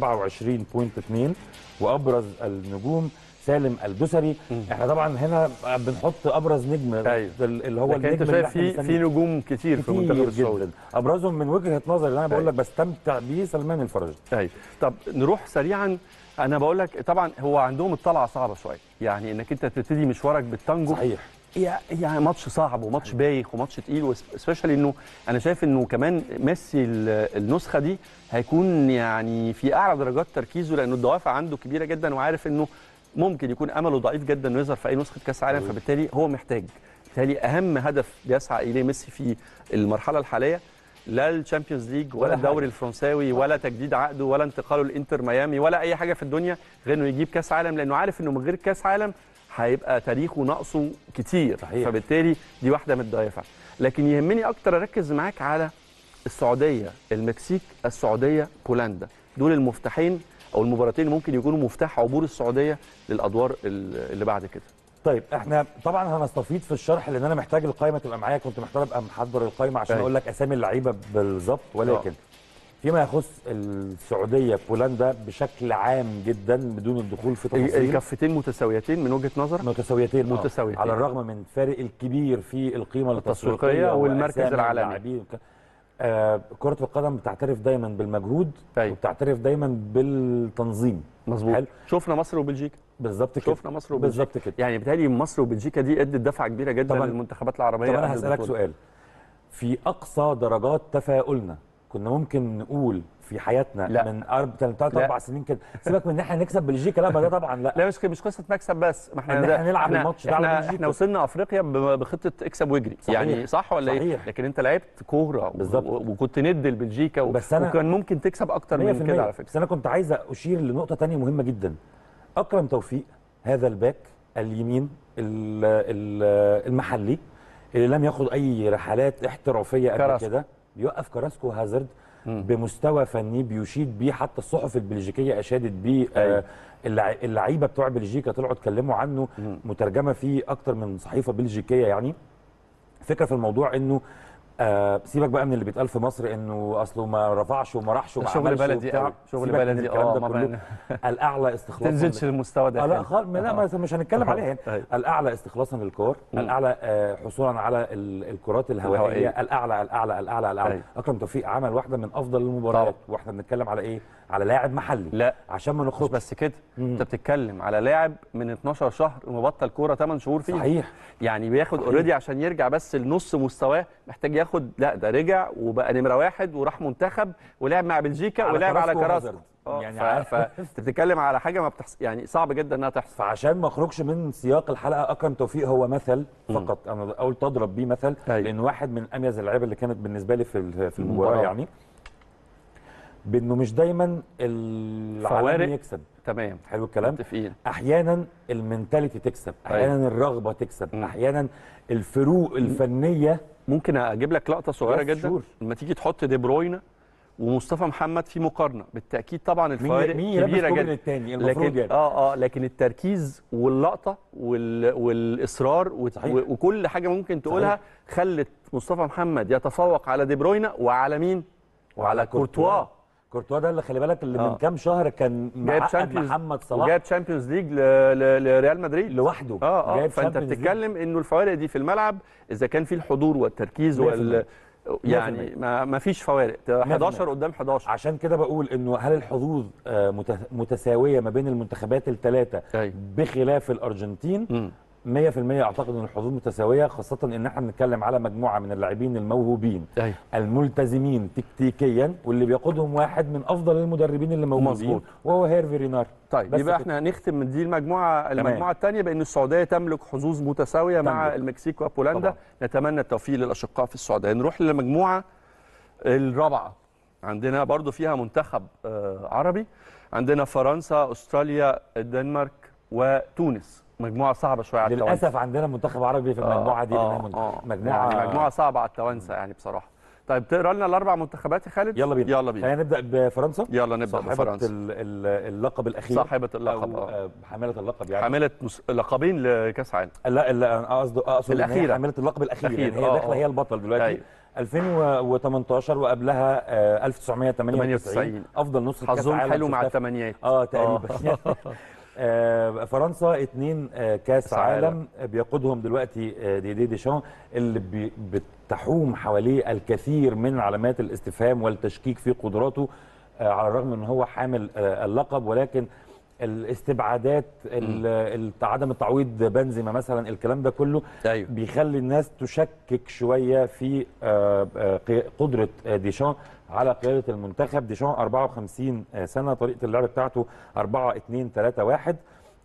27.2 وابرز النجوم سالم الدسري احنا طبعا هنا بنحط ابرز نجم أيوة. اللي هو لكن انت النجم اللي شايف احنا في بنسميه في نجوم كتير في المنتخب كتير السعودي جدا ابرزهم من وجهه نظري اللي انا بقول أيوة. لك بستمتع بيه سلمان الفرج طيب طب نروح سريعا انا بقول لك طبعا هو عندهم الطلعه صعبه شويه يعني انك انت تبتدي مشوارك بالتانجو صحيح يع- يعني ماتش صعب وماتش بايخ وماتش تقيل وسبيشالي انه انا شايف انه كمان ميسي ال- النسخه دي هيكون يعني في اعلى درجات تركيزه لانه الدوافع عنده كبيره جدا وعارف انه ممكن يكون امله ضعيف جدا انه يظهر في اي نسخه كاس عالم فبالتالي هو محتاج بالتالي اهم هدف بيسعى اليه ميسي في المرحله الحاليه لا الشامبيونز ليج ولا ولا الدوري حاجة. الفرنساوي ولا تجديد عقده ولا انتقاله لانتر ميامي ولا اي حاجه في الدنيا غير انه يجيب كاس عالم لانه عارف انه من غير كاس عالم هيبقى تاريخه ناقصه كتير صحيح. فبالتالي دي واحده من الدوافع لكن يهمني اكتر اركز معاك على السعوديه المكسيك السعوديه بولندا دول المفتاحين او المباراتين اللي ممكن يكونوا مفتاح عبور السعوديه للادوار ال- اللي بعد كده طيب احنا طبعا هنستفيد في الشرح لان انا محتاج القائمه تبقى معايا كنت محتاج ابقى محضر القائمه عشان أيوة. اقول لك اسامي اللعيبه بالظبط ولكن فيما يخص السعوديه بولندا بشكل عام جدا بدون الدخول في تفاصيل الكفتين متساويتين من وجهه نظرك متساويتين آه. متساويتين. على الرغم من الفارق الكبير في القيمه التسويقية التسويقيه والمركز وأسامي العالمي. اللاعبين وك- آه كره القدم بتعترف دايما بالمجهود أيوة. وبتعترف دايما بالتنظيم مظبوط حلو. شفنا مصر وبلجيكا بالظبط كده شفنا مصر وبلجيكا بالظبط كده يعني بالتالي مصر وبلجيكا دي ادت دفعه كبيره جدا طبعاً. للمنتخبات العربيه طب انا قبل هسالك البطولة. سؤال في اقصى درجات تفاؤلنا كنا ممكن نقول في حياتنا لا. من ثلاث لا. اربع سنين كده سيبك من ان احنا نكسب بلجيكا لا ما ده طبعا لا لا مش مش قصه مكسب بس ما احنا إن ده- إحنا نلعب احنا الماتش ده على احنا, بلجيكا. احنا وصلنا افريقيا ب- بخطه اكسب واجري صحيح. يعني صح ولا ايه صحيح. لكن انت لعبت كوره و- بالظبط. و- وكنت ند لبلجيكا و... بس أنا- وكان ممكن تكسب اكتر من 100% كده على فكره بس انا كنت عايز اشير لنقطه تانية مهمه جدا اكرم توفيق هذا الباك اليمين ال- ال- المحلي اللي لم ياخد اي رحلات احترافيه قبل كراسكو. كده بيوقف كراسكو هازارد بمستوى فني بيشيد بيه حتى الصحف البلجيكيه اشادت بيه آه اللع- اللعيبه بتوع بلجيكا طلعوا اتكلموا عنه مترجمه في اكتر من صحيفه بلجيكيه يعني الفكره في الموضوع انه آه سيبك بقى من اللي بيتقال في مصر انه اصله ما رفعش وما راحش وما شغل عملش بلدي وبتاع. قوي شغل سيبك من بلدي الكلام اه ده ما كله. بين- الاعلى استخلاصا تنزلش المستوى ده آه لا خالص. خالص لا ما مش هنتكلم عليها يعني أيوة. الاعلى استخلاصا للكور الاعلى آه حصولا على ال- الكرات الهوائيه الهوائية. الاعلى الاعلى الاعلى الاعلى أيوة. اكرم توفيق عمل واحده من افضل المباريات طبعا. واحنا بنتكلم على ايه على لاعب محلي لا عشان ما مش نخرجش بس كده انت بتتكلم على لاعب من 12 شهر مبطل كوره 8 شهور فيه صحيح يعني بياخد اوريدي عشان يرجع بس لنص مستواه محتاج ياخد لا ده رجع وبقى نمره واحد وراح منتخب ولعب مع بلجيكا على ولعب على كراسكو كراسكو وهازارد. آه، يعني ف- عارف. فانت بتتكلم على حاجه ما بتحصل يعني صعب جدا انها تحصل فعشان ما اخرجش من سياق الحلقه اكرم توفيق هو مثل فقط انا قلت اضرب بيه مثل أيوة. لانه واحد من اميز اللعيبه اللي كانت بالنسبه لي في ال- في المباراه المباراة. يعني بانه مش دايما العالم فوارق. يكسب تمام حلو الكلام متفقين احيانا المنتاليتي تكسب احيانا الرغبه تكسب مم. احيانا الفروق الفنيه ممكن اجيب لك لقطه صغيره Yes, جدا sure. لما تيجي تحط دي بروينا ومصطفى محمد في مقارنه بالتاكيد طبعا مين الفوارق مين يلبس كبيره كوبري جدا للتاني المفروض لكن يعني اه اه لكن التركيز واللقطه وال... والاصرار و... صحيح. و... وكل حاجه ممكن تقولها خلت مصطفى محمد يتفوق على دي بروينا وعلى مين وعلى كورتوا كورتوا ده اللي خلي بالك اللي آه. من كام شهر كان جايب معقد شامبيونز محمد صلاح وجايب تشامبيونز ليج ل... ل... لريال مدريد لوحده اه اه جايب فانت Champions League. بتتكلم انه الفوارق دي في الملعب اذا كان في الحضور والتركيز 100%. وال يعني ما, ما فيش فوارق 11 قدام 11 عشان كده بقول انه هل الحظوظ آه، مت- متساويه ما بين المنتخبات الثلاثه أيوة. بخلاف الارجنتين مم. 100% اعتقد ان الحظوظ متساويه خاصه ان احنا بنتكلم على مجموعه من اللاعبين الموهوبين أيوة. الملتزمين تكتيكيا واللي بيقودهم واحد من افضل المدربين اللي موجودين مظبوط. وهو هيرفي رينار طيب بس يبقى كده. احنا هنختم من دي المجموعه تمام. المجموعه الثانيه بان السعوديه تملك حظوظ متساويه مع تملك. المكسيك وبولندا طبعا. نتمنى التوفيق للاشقاء في السعوديه نروح للمجموعه الرابعه عندنا برضو فيها منتخب آه، عربي عندنا فرنسا استراليا الدنمارك وتونس مجموعه صعبه شويه على التوانسه للاسف عندنا منتخب عربي في المجموعه دي آه لأنها آه مجموعه يعني مجموعه صعبه على التوانسه يعني بصراحه طيب تقرا لنا الاربع منتخبات يا خالد يلا بينا يلا بينا خلينا نبدا بفرنسا يلا نبدا صاحبة بفرنسا ال- ال- اللقب الاخير صاحبة اللقب، أو آه. آه، حامله اللقب يعني حامله مس- لقبين لكاس عالم لا لا انا قصدي اقصد إن هي الأخيرة. حامله اللقب الاخير الأخير، يعني هي آه، داخله آه. هي البطل دلوقتي أيوة. 2018 وقبلها آه، 1998 98. افضل نسخه كاس حظهم عالم حلو مع شفتها في- الثمانيات اه تقريبا آه، فرنسا اتنين آه، كاس كأس عالم. عالم آه، بيقودهم دلوقتي آه، ديدي ديشان اللي بي- بتحوم حواليه الكثير من علامات الاستفهام والتشكيك في قدراته آه، على الرغم ان هو حامل آه، اللقب ولكن الاستبعادات ال- ال- عدم التعويض بنزيما مثلا الكلام ده كله أيوة. بيخلي الناس تشكك شويه في آه، آه، قي- قدره آه، ديشان على قياده المنتخب ديشان 54 سنه طريقه اللعب بتاعته 4 2 3 1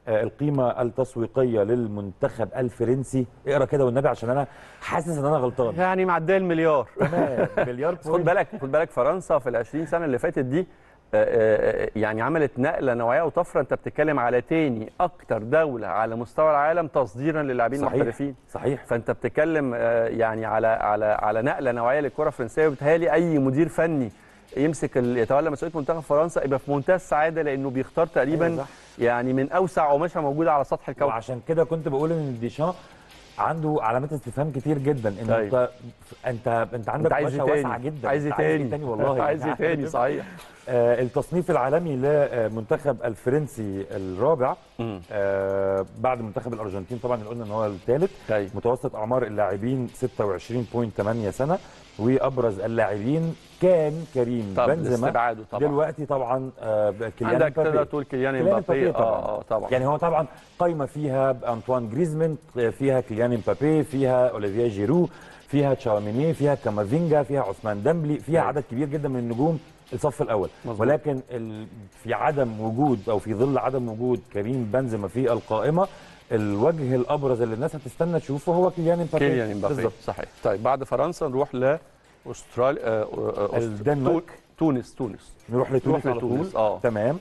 آه، القيمه التسويقيه للمنتخب الفرنسي اقرا كده والنبي عشان انا حاسس ان انا غلطان يعني معديه المليار تمام مليار بس خد بالك خد بالك فرنسا في ال 20 سنه اللي فاتت دي آه، آه، يعني عملت نقله نوعيه وطفره انت بتتكلم على تاني اكتر دوله على مستوى العالم تصديرا للاعبين صحيح المحترفين صحيح فانت بتتكلم آه، يعني على على على نقله نوعيه للكره الفرنسيه وبالتالي اي مدير فني يمسك ال- يتولى مسؤوليه منتخب فرنسا يبقى في منتهى السعاده لانه بيختار تقريبا أيوة صح. يعني من اوسع قماشه موجوده على سطح الكوكب وعشان كده كنت بقول ان ديشان عنده علامات استفهام كتير جدا ان أيوة. انت انت انت عندك انت عايز ايه قماشة تاني واسعه جدا عايز ايه أنت عايز تاني ايه تاني والله عايز ايه تاني صحيح آه التصنيف العالمي للمنتخب الفرنسي الرابع مم. آه بعد منتخب الارجنتين طبعا اللي قلنا ان هو الثالث طيب. متوسط اعمار اللاعبين 26.8 سنه وابرز اللاعبين كان كريم طب بنزيما لاستبعاده طبعا دلوقتي طبعا آه كيليان عندك مبابي. تقدر تقول كيليان كيليان امبابي مبابي طبعا اه اه طبعا يعني هو طبعا قايمه فيها انطوان جريزمان فيها كيليان امبابي فيها اوليفيا جيرو فيها تشاوميني فيها كامافينجا فيها عثمان ديمبلي فيها أيوة. عدد كبير جدا من النجوم الصف الاول مظبوط. ولكن ال... في عدم وجود او في ظل عدم وجود كريم بنزيما في القائمه الوجه الابرز اللي الناس هتستنى تشوفه هو كيليان امبابي كيليان امبابي بالظبط صحيح طيب بعد فرنسا نروح لاستراليا آه، آه، آه، الدنمارك. تونس تونس نروح لتونس نروح على طول لتونس، آه. تمام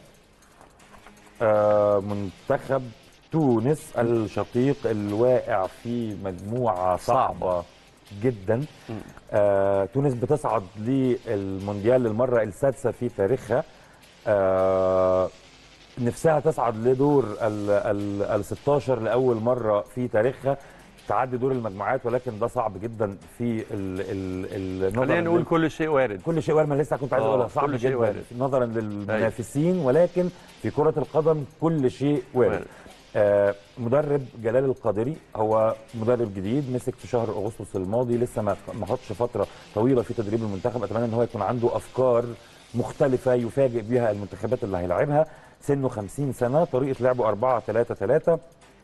آه منتخب تونس الشقيق الواقع في مجموعه صعبه, صعبة. جدا آه تونس بتصعد للمونديال للمره السادسه في تاريخها آه نفسها تصعد لدور ال ال 16 لاول مره في تاريخها تعدي دور المجموعات ولكن ده صعب جدا في ال ال ال خلينا نقول كل شيء وارد كل شيء وارد ما لسه كنت عايز آه، اقولها صعب كل شيء جدا وارد. نظرا للمنافسين ولكن في كره القدم كل شيء وارد وارد. آه مدرب جلال القادري هو مدرب جديد مسك في شهر اغسطس الماضي لسه ما ما خدش فتره طويله في تدريب المنتخب اتمنى ان هو يكون عنده افكار مختلفه يفاجئ بيها المنتخبات اللي هيلاعبها سنه 50 سنه طريقه لعبه 4 3 3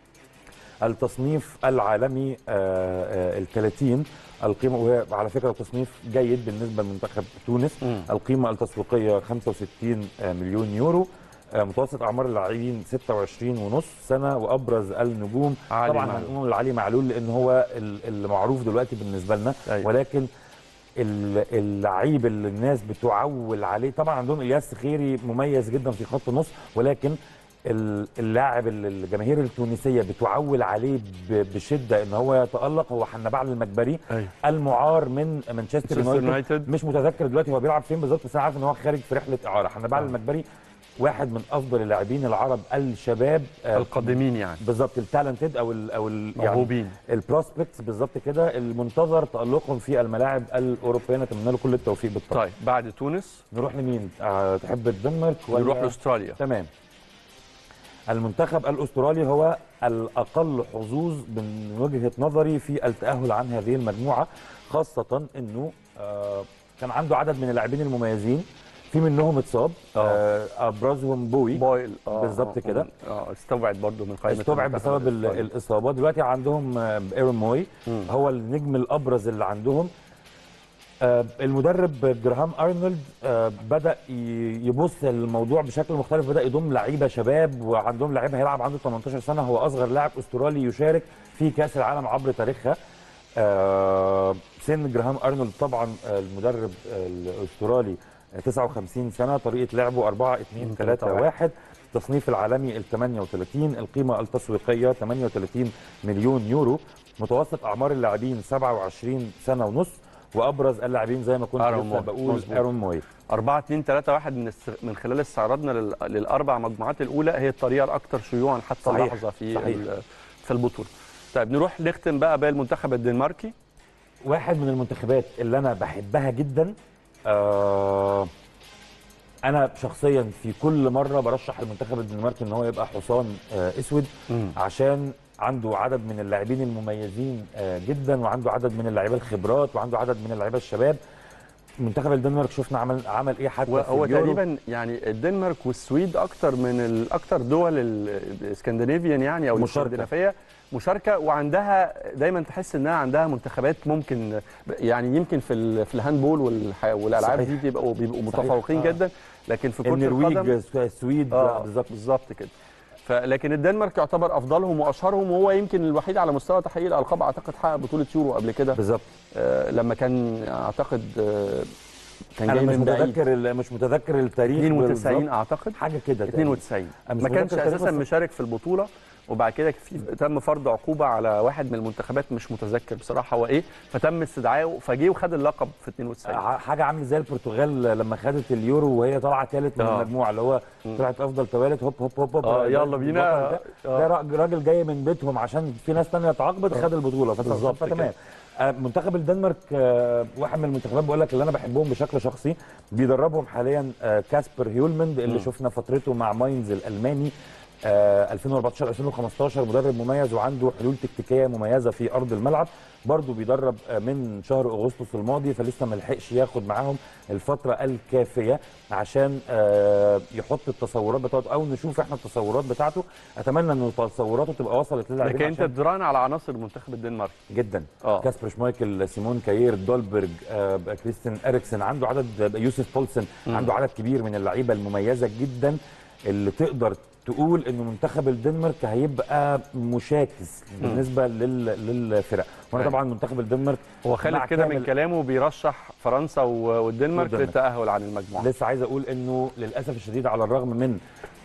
التصنيف العالمي ال 30 القيمه وهي على فكره تصنيف جيد بالنسبه لمنتخب تونس مم. القيمه التسويقيه 65 مليون يورو آه، متوسط اعمار اللاعبين 26 ونص سنه وابرز النجوم علي طبعا معلول. هنقول علي معلول لان هو ال- اللي معروف دلوقتي بالنسبه لنا أيوة. ولكن ال- اللعيب اللي الناس بتعول عليه طبعا عندهم الياس خيري مميز جدا في خط النص ولكن ال- اللاعب اللي الجماهير التونسيه بتعول عليه ب- بشده ان هو يتالق هو حنبعل المجبري أيوة. المعار من مانشستر مانشستر يونايتد يونايتد. مش متذكر دلوقتي هو بيلعب فين بالظبط بس انا عارف ان هو خارج في رحله اعاره حنبعل المجبري واحد من افضل اللاعبين العرب الشباب آه، القادمين يعني بالظبط التالنتد او ال او ال موهوبين. البروسبكتس بالظبط كده المنتظر تالقهم في الملاعب الاوروبيه نتمنى له كل التوفيق بالطبع طيب بعد تونس نروح لمين آه تحب الدنمارك ولا نروح لاستراليا تمام المنتخب الاسترالي هو الاقل حظوظ من وجهه نظري في التاهل عن هذه المجموعه خاصه انه آه كان عنده عدد من اللاعبين المميزين في منهم اتصاب آه ابرزهم بوي بويل آه بالظبط آه، كده. اه استبعد برضو من قائمه استبعد المنتخب بسبب ال- الأسترالي. الاصابات دلوقتي عندهم آه، ايرون موي مم. هو النجم الابرز اللي عندهم آه، المدرب جراهام ارنولد آه، بدا ي- يبص للموضوع بشكل مختلف بدا يضم لعيبه شباب وعندهم لعيب هيلعب عنده 18 سنه هو اصغر لاعب استرالي يشارك في كاس العالم عبر تاريخها آه، سن جراهام ارنولد طبعا آه، المدرب آه، الاسترالي آه، 59 سنه طريقه لعبه 4 2 3 1 التصنيف العالمي ال 38 القيمه التسويقيه 38 مليون يورو متوسط اعمار اللاعبين 27 سنه ونص وابرز اللاعبين زي ما كنت آرون لسه موي. بقول مظبوط. ايرون موي 4 2 3 1 من الس- من خلال استعراضنا لل- للاربع مجموعات الاولى هي الطريقه الاكثر شيوعا حتى صحيح. اللحظه في صحيح. ال- في البطوله. طيب نروح نختم بقى بالمنتخب الدنماركي واحد من المنتخبات اللي انا بحبها جدا آه انا شخصيا في كل مره برشح المنتخب الدنماركي ان هو يبقى حصان آه اسود مم. عشان عنده عدد من اللاعبين المميزين آه جدا وعنده عدد من اللاعيبه الخبرات وعنده عدد من اللاعيبه الشباب منتخب الدنمارك شفنا عمل عمل ايه حتى في هو اليورو. تقريبا يعني الدنمارك والسويد اكتر من ال- اكتر دول ال- الاسكندنافيان يعني او مشاركة. الاسكندنافيه مشاركه وعندها دايما تحس انها عندها منتخبات ممكن يعني يمكن في ال- في الهاندبول والح- والالعاب صحيح. دي بيبقوا بيبقوا صحيح. متفوقين آه. جدا لكن في كره القدم النرويج السويد اه بالظبط بالظبط كده فلكن الدنمارك يعتبر افضلهم واشهرهم وهو يمكن الوحيد على مستوى تحقيق الالقاب اعتقد حقق بطوله يورو قبل كده بالظبط آه لما كان اعتقد آه كان انا جاي مش من بعيد متذكر ال- مش متذكر التاريخ 92 بالظبط. اعتقد حاجه كده تقريباً. 92 أنا مش ما كانش متذكر التاريخ اساسا بس- مشارك في البطوله وبعد كده في تم فرض عقوبه على واحد من المنتخبات مش متذكر بصراحه هو ايه فتم استدعائه فجه وخد اللقب في 92 ع- حاجه عامله زي البرتغال لما خدت اليورو وهي طالعه ثالث من آه. المجموعه اللي هو طلعت افضل توالت هوب هوب هوب هوب آه، ده- يلا ده بينا. البطل ده, آه. ده راج- راجل جاي من بيتهم عشان في ناس ثانيه اتعاقبت خد البطوله فت- بالظبط فتمام آه، منتخب الدنمارك آه، واحد من المنتخبات بقول لك اللي انا بحبهم بشكل شخصي بيدربهم حاليا آه، كاسبر هيولمند اللي شفنا فترته مع ماينز الالماني آه، 2014 2015 مدرب مميز وعنده حلول تكتيكيه مميزه في ارض الملعب برضه بيدرب آه، من شهر اغسطس الماضي فلسه ما لحقش ياخد معاهم الفتره الكافيه عشان آه، يحط التصورات بتاعته او نشوف احنا التصورات بتاعته اتمنى ان تصوراته تبقى وصلت للاعبين لكن انت عشان- تدران على عناصر منتخب الدنمارك جدا آه. كاسبر شمايكل سيمون كاير دولبرج آه كريستيان اريكسن عنده عدد يوسف بولسن عنده عدد كبير من اللعيبه المميزه جدا اللي تقدر تقول ان منتخب الدنمارك هيبقى مشاكس بالنسبه لل... للفرق وانا أيوة. طبعا منتخب الدنمارك هو خالد مع كده من كامل- كلامه بيرشح فرنسا و- والدنمارك والدنمارك. للتاهل عن المجموعه لسه عايز اقول انه للاسف الشديد على الرغم من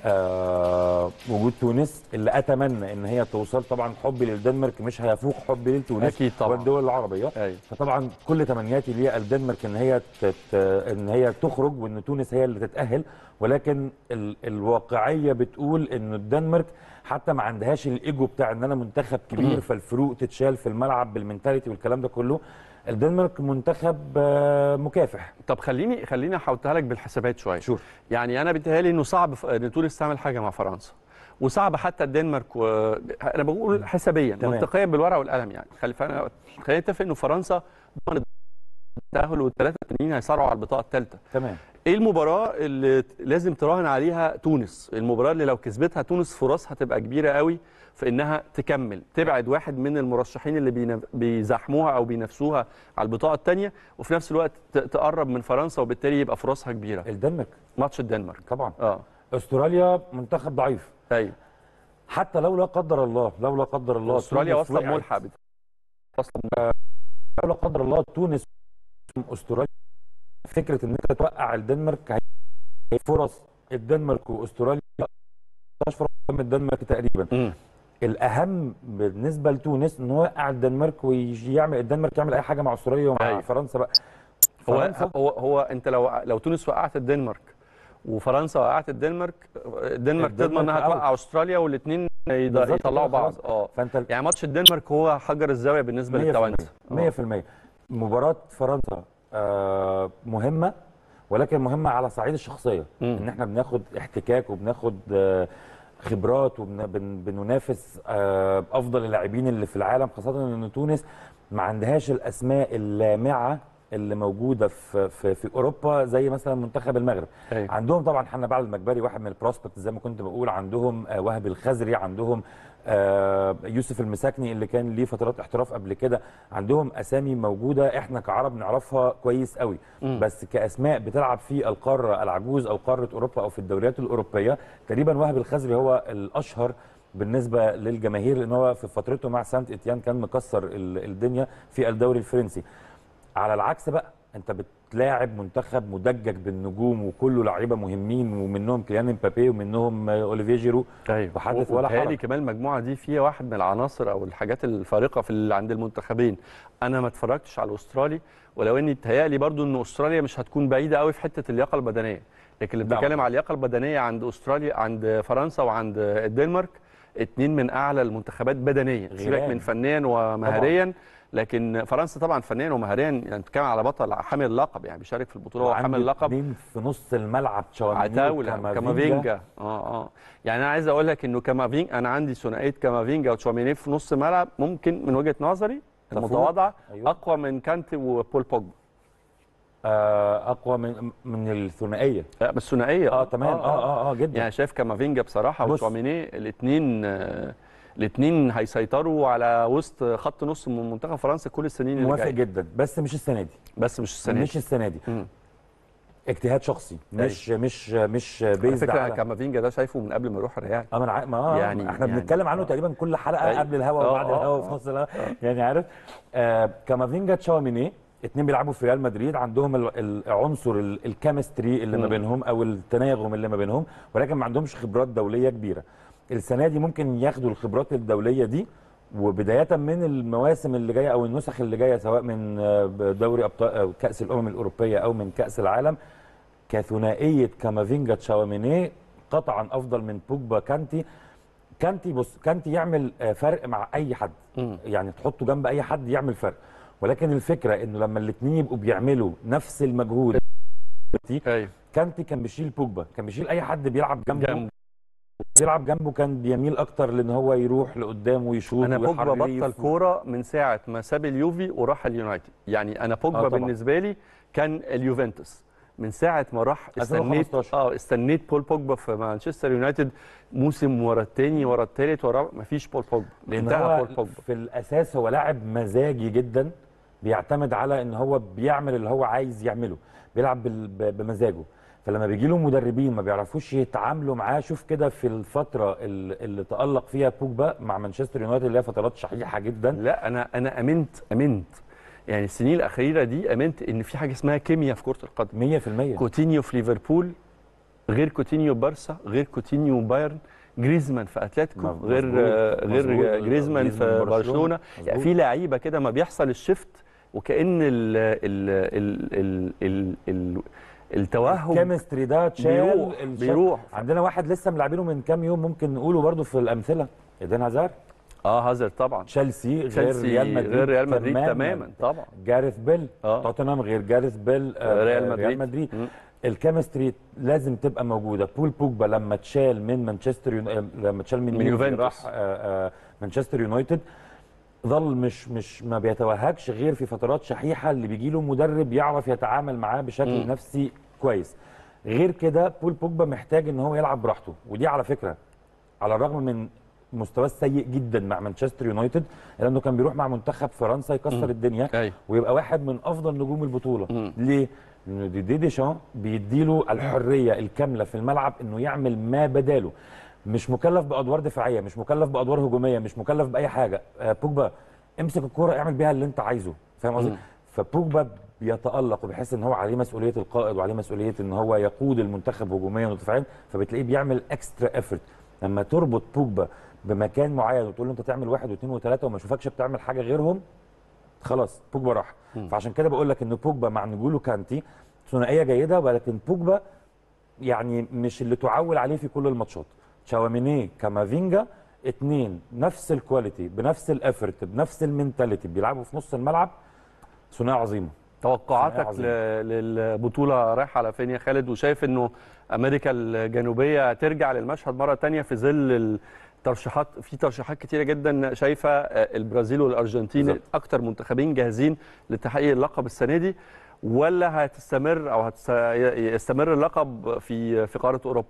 آه وجود تونس اللي اتمنى ان هي توصل طبعا حبي للدنمارك مش هيفوق حبي لتونس أكيد طبعاً. والدول العربيه أيوة. فطبعا كل تمنياتي للدنمارك ان هي تت ان هي تخرج وان تونس هي اللي تتاهل ولكن ال الواقعيه بتقول ان الدنمارك حتى ما عندهاش الايجو بتاع ان انا منتخب كبير فالفروق تتشال في الملعب بالمنتاليتي والكلام ده كله الدنمارك منتخب آه، مكافح طب خليني خليني احطها لك بالحسابات شويه شور. يعني انا بيتهيألي انه صعب ف- ان تونس تعمل حاجه مع فرنسا وصعب حتى الدنمارك و... انا بقول حسابيا تمام. منطقيا بالورقه والقلم يعني خلي فأنا خلينا نتفق انه فرنسا ضمنت التاهل والثلاثه التانيين هيصارعوا على البطاقه الثالثه تمام ايه المباراه اللي ت- لازم تراهن عليها تونس المباراه اللي لو كسبتها تونس فرصها تبقى كبيره قوي في انها تكمل تبعد واحد من المرشحين اللي بينف- بيزاحموها او بينافسوها على البطاقه الثانيه وفي نفس الوقت ت- تقرب من فرنسا وبالتالي يبقى فرصها كبيره الدنمارك ماتش الدنمارك طبعا اه استراليا منتخب ضعيف ايوه حتى لو لا قدر الله لو لا قدر الله استراليا تونس واصله وقعت، بملحق بت- واصله لو لا قدر الله تونس استراليا فكره ان انت توقع الدنمارك هي فرص الدنمارك واستراليا مش فرص من الدنمارك تقريبا مم. الاهم بالنسبه لتونس ان هو يوقع الدنمارك ويعمل الدنمارك يعمل اي حاجه مع استراليا ومع أيوة. فرنسا بقى هو فرنسا هو هو انت لو لو تونس وقعت الدنمارك وفرنسا وقعت الدنمارك الدنمارك تضمن الدنمارك انها أوت. توقع استراليا والاثنين بالظبط يطلعوا كده بعض خلاص. اه فانت يعني ماتش الدنمارك هو حجر الزاويه بالنسبه للتوانسه 100% مباراة فرنسا آه، مهمة ولكن مهمة على صعيد الشخصية مم. ان احنا بناخد احتكاك وبناخد آه، خبرات وبننافس افضل اللاعبين اللي في العالم خاصة ان تونس ما عندهاش الاسماء اللامعة اللي موجوده في في, في اوروبا زي مثلا منتخب المغرب أيوة. عندهم طبعا حنا بعد المجبري واحد من البروسبكت زي ما كنت بقول عندهم آه، وهب الخزري عندهم آه، يوسف المساكني اللي كان ليه فترات احتراف قبل كده عندهم اسامي موجوده احنا كعرب نعرفها كويس قوي مم. بس كاسماء بتلعب في القاره العجوز او قاره اوروبا او في الدوريات الاوروبيه تقريبا وهب الخزري هو الاشهر بالنسبه للجماهير لان هو في فترته مع سانت اتيان كان مكسر ال- الدنيا في الدوري الفرنسي على العكس بقى انت بتلاعب منتخب مدجج بالنجوم وكله لعيبه مهمين ومنهم كيليان امبابي ومنهم آه، اوليفيه جيرو ايوه وحدث ولا وبالتالي حرج كمان المجموعه دي فيها واحد من العناصر او الحاجات الفارقه في اللي عند المنتخبين انا ما اتفرجتش على الاسترالي ولو اني اتهيألي برضو ان استراليا مش هتكون بعيده قوي في حته اللياقه البدنيه لكن اللي لا. بنتكلم على اللياقه البدنيه عند استراليا عند فرنسا وعند الدنمارك اتنين من اعلى المنتخبات بدنيا سيبك غيران. من فنيا ومهاريا لكن فرنسا طبعا فنيا ومهاريا يعني بتتكلم على بطل حامل اللقب يعني بيشارك في البطوله هو حامل وعنده اللقب اتنين في نص الملعب تشاوميني عتاوله وكامافينجا. كامافينجا اه اه يعني انا عايز اقول لك انه كامافينجا انا عندي ثنائيه كامافينجا وتشواميني في نص الملعب ممكن من وجهه نظري تفوق. المتواضعه أيوة. اقوى من كانتي وبول بوجبا آه اقوى من من الثنائيه لا بس ثنائيه اه تمام اه اه, آه جدا يعني شايف كامافينجا بصراحه بص. وتشواميني الاثنين الاثنين هيسيطروا على وسط خط نص من منتخب فرنسا كل السنين اللي موافق جايه جدا بس مش السنه دي بس مش السنه مش دي السنه دي مم. اجتهاد شخصي مش مش مش على بيزد فكره على كامافينجا ده شايفه من قبل ما يروح الريال اه ما انا عا- ما آه يعني- يعني احنا يعني- بنتكلم عنه آه. تقريبا كل حلقه أيوة. قبل الهوا آه، وبعد آه، الهوا آه. وفي نص الهوا يعني عارف آه كامافينجا تشاوميني اتنين بيلعبوا في ريال مدريد عندهم ال- العنصر ال- الكيمستري اللي ما مم. بينهم او التناغم اللي ما بينهم ولكن ما عندهمش خبرات دوليه كبيره السنه دي ممكن ياخدوا الخبرات الدوليه دي وبدايه من المواسم اللي جايه او النسخ اللي جايه سواء من آه، دوري ابطال أو كاس الامم الاوروبيه او من كاس العالم كثنائيه كامافينجا تشاوميني قطعا افضل من بوجبا كانتي كانتي بص كانتي يعمل آه، فرق مع اي حد مم. يعني تحطه جنب اي حد يعمل فرق ولكن الفكره انه لما الاثنين يبقوا بيعملوا نفس المجهود ايوه كانتي كان بيشيل بوجبا كان بيشيل اي حد بيلعب جنبه جنب. بيلعب جنبه كان بيميل اكتر لان هو يروح لقدام ويشوط انا بوجبا ويحريف بطل كوره من ساعه ما ساب اليوفي وراح اليونايتد يعني انا بوجبا آه آه طبعاً. بالنسبه لي كان اليوفنتوس من ساعه ما راح استنيت 2015. اه استنيت بول بوجبا في مانشستر يونايتد موسم ورا الثاني ورا الثالث ورا مفيش بول بوجبا لان انتهى هو بول بوجبا في الاساس هو لاعب مزاجي جدا بيعتمد على ان هو بيعمل اللي هو عايز يعمله بيلعب بال- ب- بمزاجه فلما بيجي له مدربين ما بيعرفوش يتعاملوا معاه شوف كده في الفتره اللي, اللي تالق فيها بوجبا مع مانشستر يونايتد اللي هي فترات شحيحه جدا لا انا انا امنت امنت يعني السنين الاخيره دي امنت ان في حاجه اسمها كيمياء في كره القدم 100% كوتينيو في ليفربول غير كوتينيو بارسا غير كوتينيو بايرن جريزمان في اتلتيكو مظبوط، غير آه، غير مظبوط. جريزمان في جريزمان برشلونه برشلونة، يعني مظبوط. في لعيبه كده ما بيحصل الشيفت وكان ال ال ال ال ال ال التوهج الكيمستري ده تشال بيروح الشك- بيروح عندنا واحد لسه ملاعبينه من كام يوم ممكن نقوله برضو في الامثله ايدن هازار اه هازارد طبعا تشيلسي غير تشيلسي ريال مدريد غير ريال مدريد تماماً. تماما طبعا جاريث بيل آه. توتنهام غير جاريث بيل آه، ريال آه، مدريد. ريال مدريد مم. الكيمستري لازم تبقى موجوده بول بوجبا لما تشال من مانشستر يون... آه، لما تشال من, من يوفي يوفنتوس. راح آه، آه، مانشستر يونايتد ظل مش مش ما بيتوهجش غير في فترات شحيحه اللي بيجي له مدرب يعرف يتعامل معاه بشكل مم. نفسي كويس غير كده بول بوجبا محتاج ان هو يلعب براحته ودي على فكره على الرغم من مستواه السيء جدا مع مانشستر يونايتد لانه كان بيروح مع منتخب فرنسا يكسر مم. الدنيا ايوه ويبقى واحد من افضل نجوم البطوله مم. ليه لانه دي دي ديشان بيديله الحريه الكامله في الملعب انه يعمل ما بداله مش مكلف بادوار دفاعيه مش مكلف بادوار هجوميه مش مكلف باي حاجه آه بوجبا امسك الكوره اعمل بيها اللي انت عايزه فاهم قصدي مم. فبوجبا بيتالق وبيحس ان هو عليه مسؤوليه القائد وعليه مسؤوليه ان هو يقود المنتخب هجوميا ودفاعيا فبتلاقيه بيعمل اكسترا افورت لما تربط بوجبا بمكان معين وتقول له انت تعمل واحد واثنين وثلاثه وما اشوفكش بتعمل حاجه غيرهم خلاص بوجبا راح مم. فعشان كده بقول لك ان بوجبا مع نجولو كانتي ثنائيه جيده ولكن بوجبا يعني مش اللي تعول عليه في كل الماتشات تشاوميني كامافينجا اتنين نفس الكواليتي بنفس الافورت بنفس المينتاليتي بيلعبوا في نص الملعب ثنائيه عظيمه توقعاتك عظيم. ل- للبطوله رايحه على فين يا خالد وشايف انه امريكا الجنوبيه ترجع للمشهد مره تانية في ظل الترشيحات في ترشيحات كتيره جدا شايفه آه، البرازيل والارجنتين بالظبط. اكتر منتخبين جاهزين لتحقيق اللقب السنه دي ولا هتستمر او هتس- يستمر اللقب في في قاره اوروبا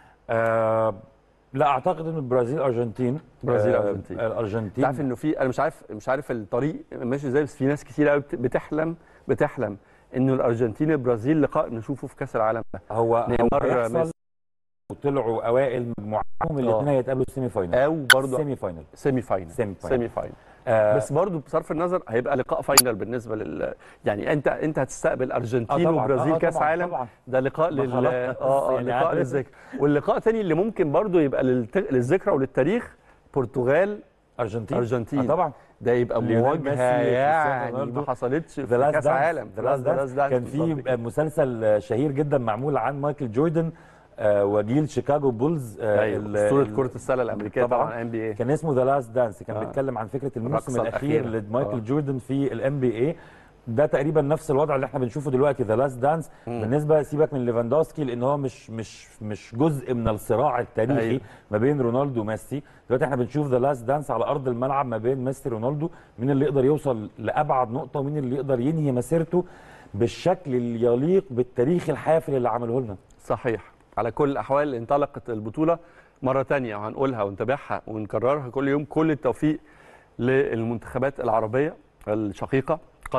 آه لا اعتقد ان البرازيل ارجنتين برازيل، آه أرجنتين. الارجنتين تعرف انه في انا مش عارف مش عارف الطريق ماشي ازاي بس في ناس كتير قوي بتحلم بتحلم انه الارجنتين البرازيل لقاء نشوفه في كاس العالم ده هو هو نيمار هيحصل ميسي. وطلعوا اوائل مجموعتهم الاثنين هيتقابلوا السيمي فاينل او برضه سيمي فاينل سيمي فاينل سيمي فاينل. سيمي فاينل آه بس برضه بصرف النظر هيبقى لقاء فاينل بالنسبه لل يعني انت انت هتستقبل ارجنتين طبعاً. وبرازيل آه، كاس طبعاً، عالم طبعاً. ده لقاء ما لل خلاص. اه اه يعني لقاء عارف. للذكرى واللقاء تاني اللي ممكن برضه يبقى للت... للذكرى وللتاريخ برتغال ارجنتين ارجنتين آه طبعا ده يبقى ليونيل مواجهه ميسي، كريستيانو يعني رونالدو. ما حصلتش في ذا لاست كاس عالم ذا لاست دانس كان بالظبط في كده. مسلسل شهير جدا معمول عن مايكل جوردن آه وجيل شيكاغو بولز آه ايوه ال- اسطوره ال- كره السله الامريكيه طبعاً. طبعا ام بي اي كان اسمه ذا لاست دانس كان آه. بيتكلم عن فكره الموسم الرقصة الاخير الأخيرة. لمايكل آه. جوردن في الام بي اي ده تقريبا نفس الوضع اللي احنا بنشوفه دلوقتي ذا لاست دانس بالنسبه سيبك من ليفاندوسكي لان هو مش مش مش جزء من الصراع التاريخي أيوة. أيوه. ما بين رونالدو وميسي دلوقتي احنا بنشوف ذا لاست دانس على ارض الملعب ما بين ميسي رونالدو مين اللي يقدر يوصل لابعد نقطه ومين اللي يقدر ينهي مسيرته بالشكل اللي يليق بالتاريخ الحافل اللي عمله لنا صحيح على كل الاحوال انطلقت البطوله مره تانية وهنقولها ونتابعها ونكررها كل يوم كل التوفيق للمنتخبات العربيه الشقيقه قطر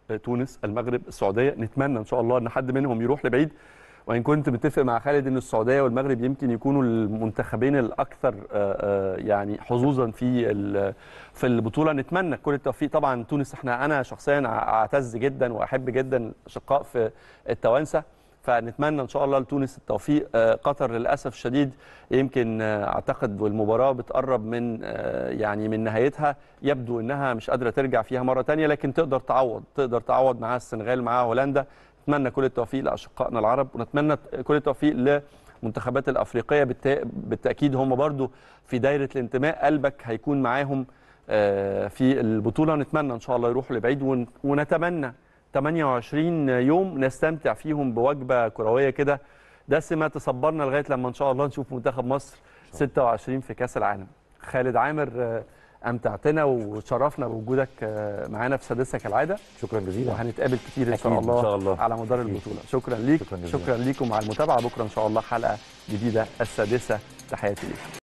تونس المغرب السعوديه نتمنى ان شاء الله ان حد منهم يروح لبعيد وان كنت متفق مع خالد ان السعوديه والمغرب يمكن يكونوا المنتخبين الاكثر يعني حظوظا في في البطوله نتمنى كل التوفيق طبعا تونس احنا انا شخصيا اعتز جدا واحب جدا الاشقاء في التوانسه فنتمنى ان شاء الله لتونس التوفيق قطر للاسف الشديد يمكن اعتقد والمباراه بتقرب من يعني من نهايتها يبدو انها مش قادره ترجع فيها مره ثانيه لكن تقدر تعوض تقدر تعوض معاها السنغال معاها هولندا نتمنى كل التوفيق لاشقائنا العرب ونتمنى كل التوفيق للمنتخبات الافريقيه بالتاكيد هم برضو في دايره الانتماء قلبك هيكون معاهم في البطوله نتمنى ان شاء الله يروحوا لبعيد ونتمنى 28 يوم نستمتع فيهم بوجبه كرويه كده دسمه تصبرنا لغايه لما ان شاء الله نشوف منتخب مصر 26 في كاس العالم خالد عامر امتعتنا وشرفنا بوجودك معانا في سادسه كالعاده شكرا جزيلا وهنتقابل كتير ان شاء الله, إن شاء الله على مدار البطوله شكرا ليك شكرا, شكرا ليكم على المتابعه بكره ان شاء الله حلقه جديده السادسه تحياتي ليكم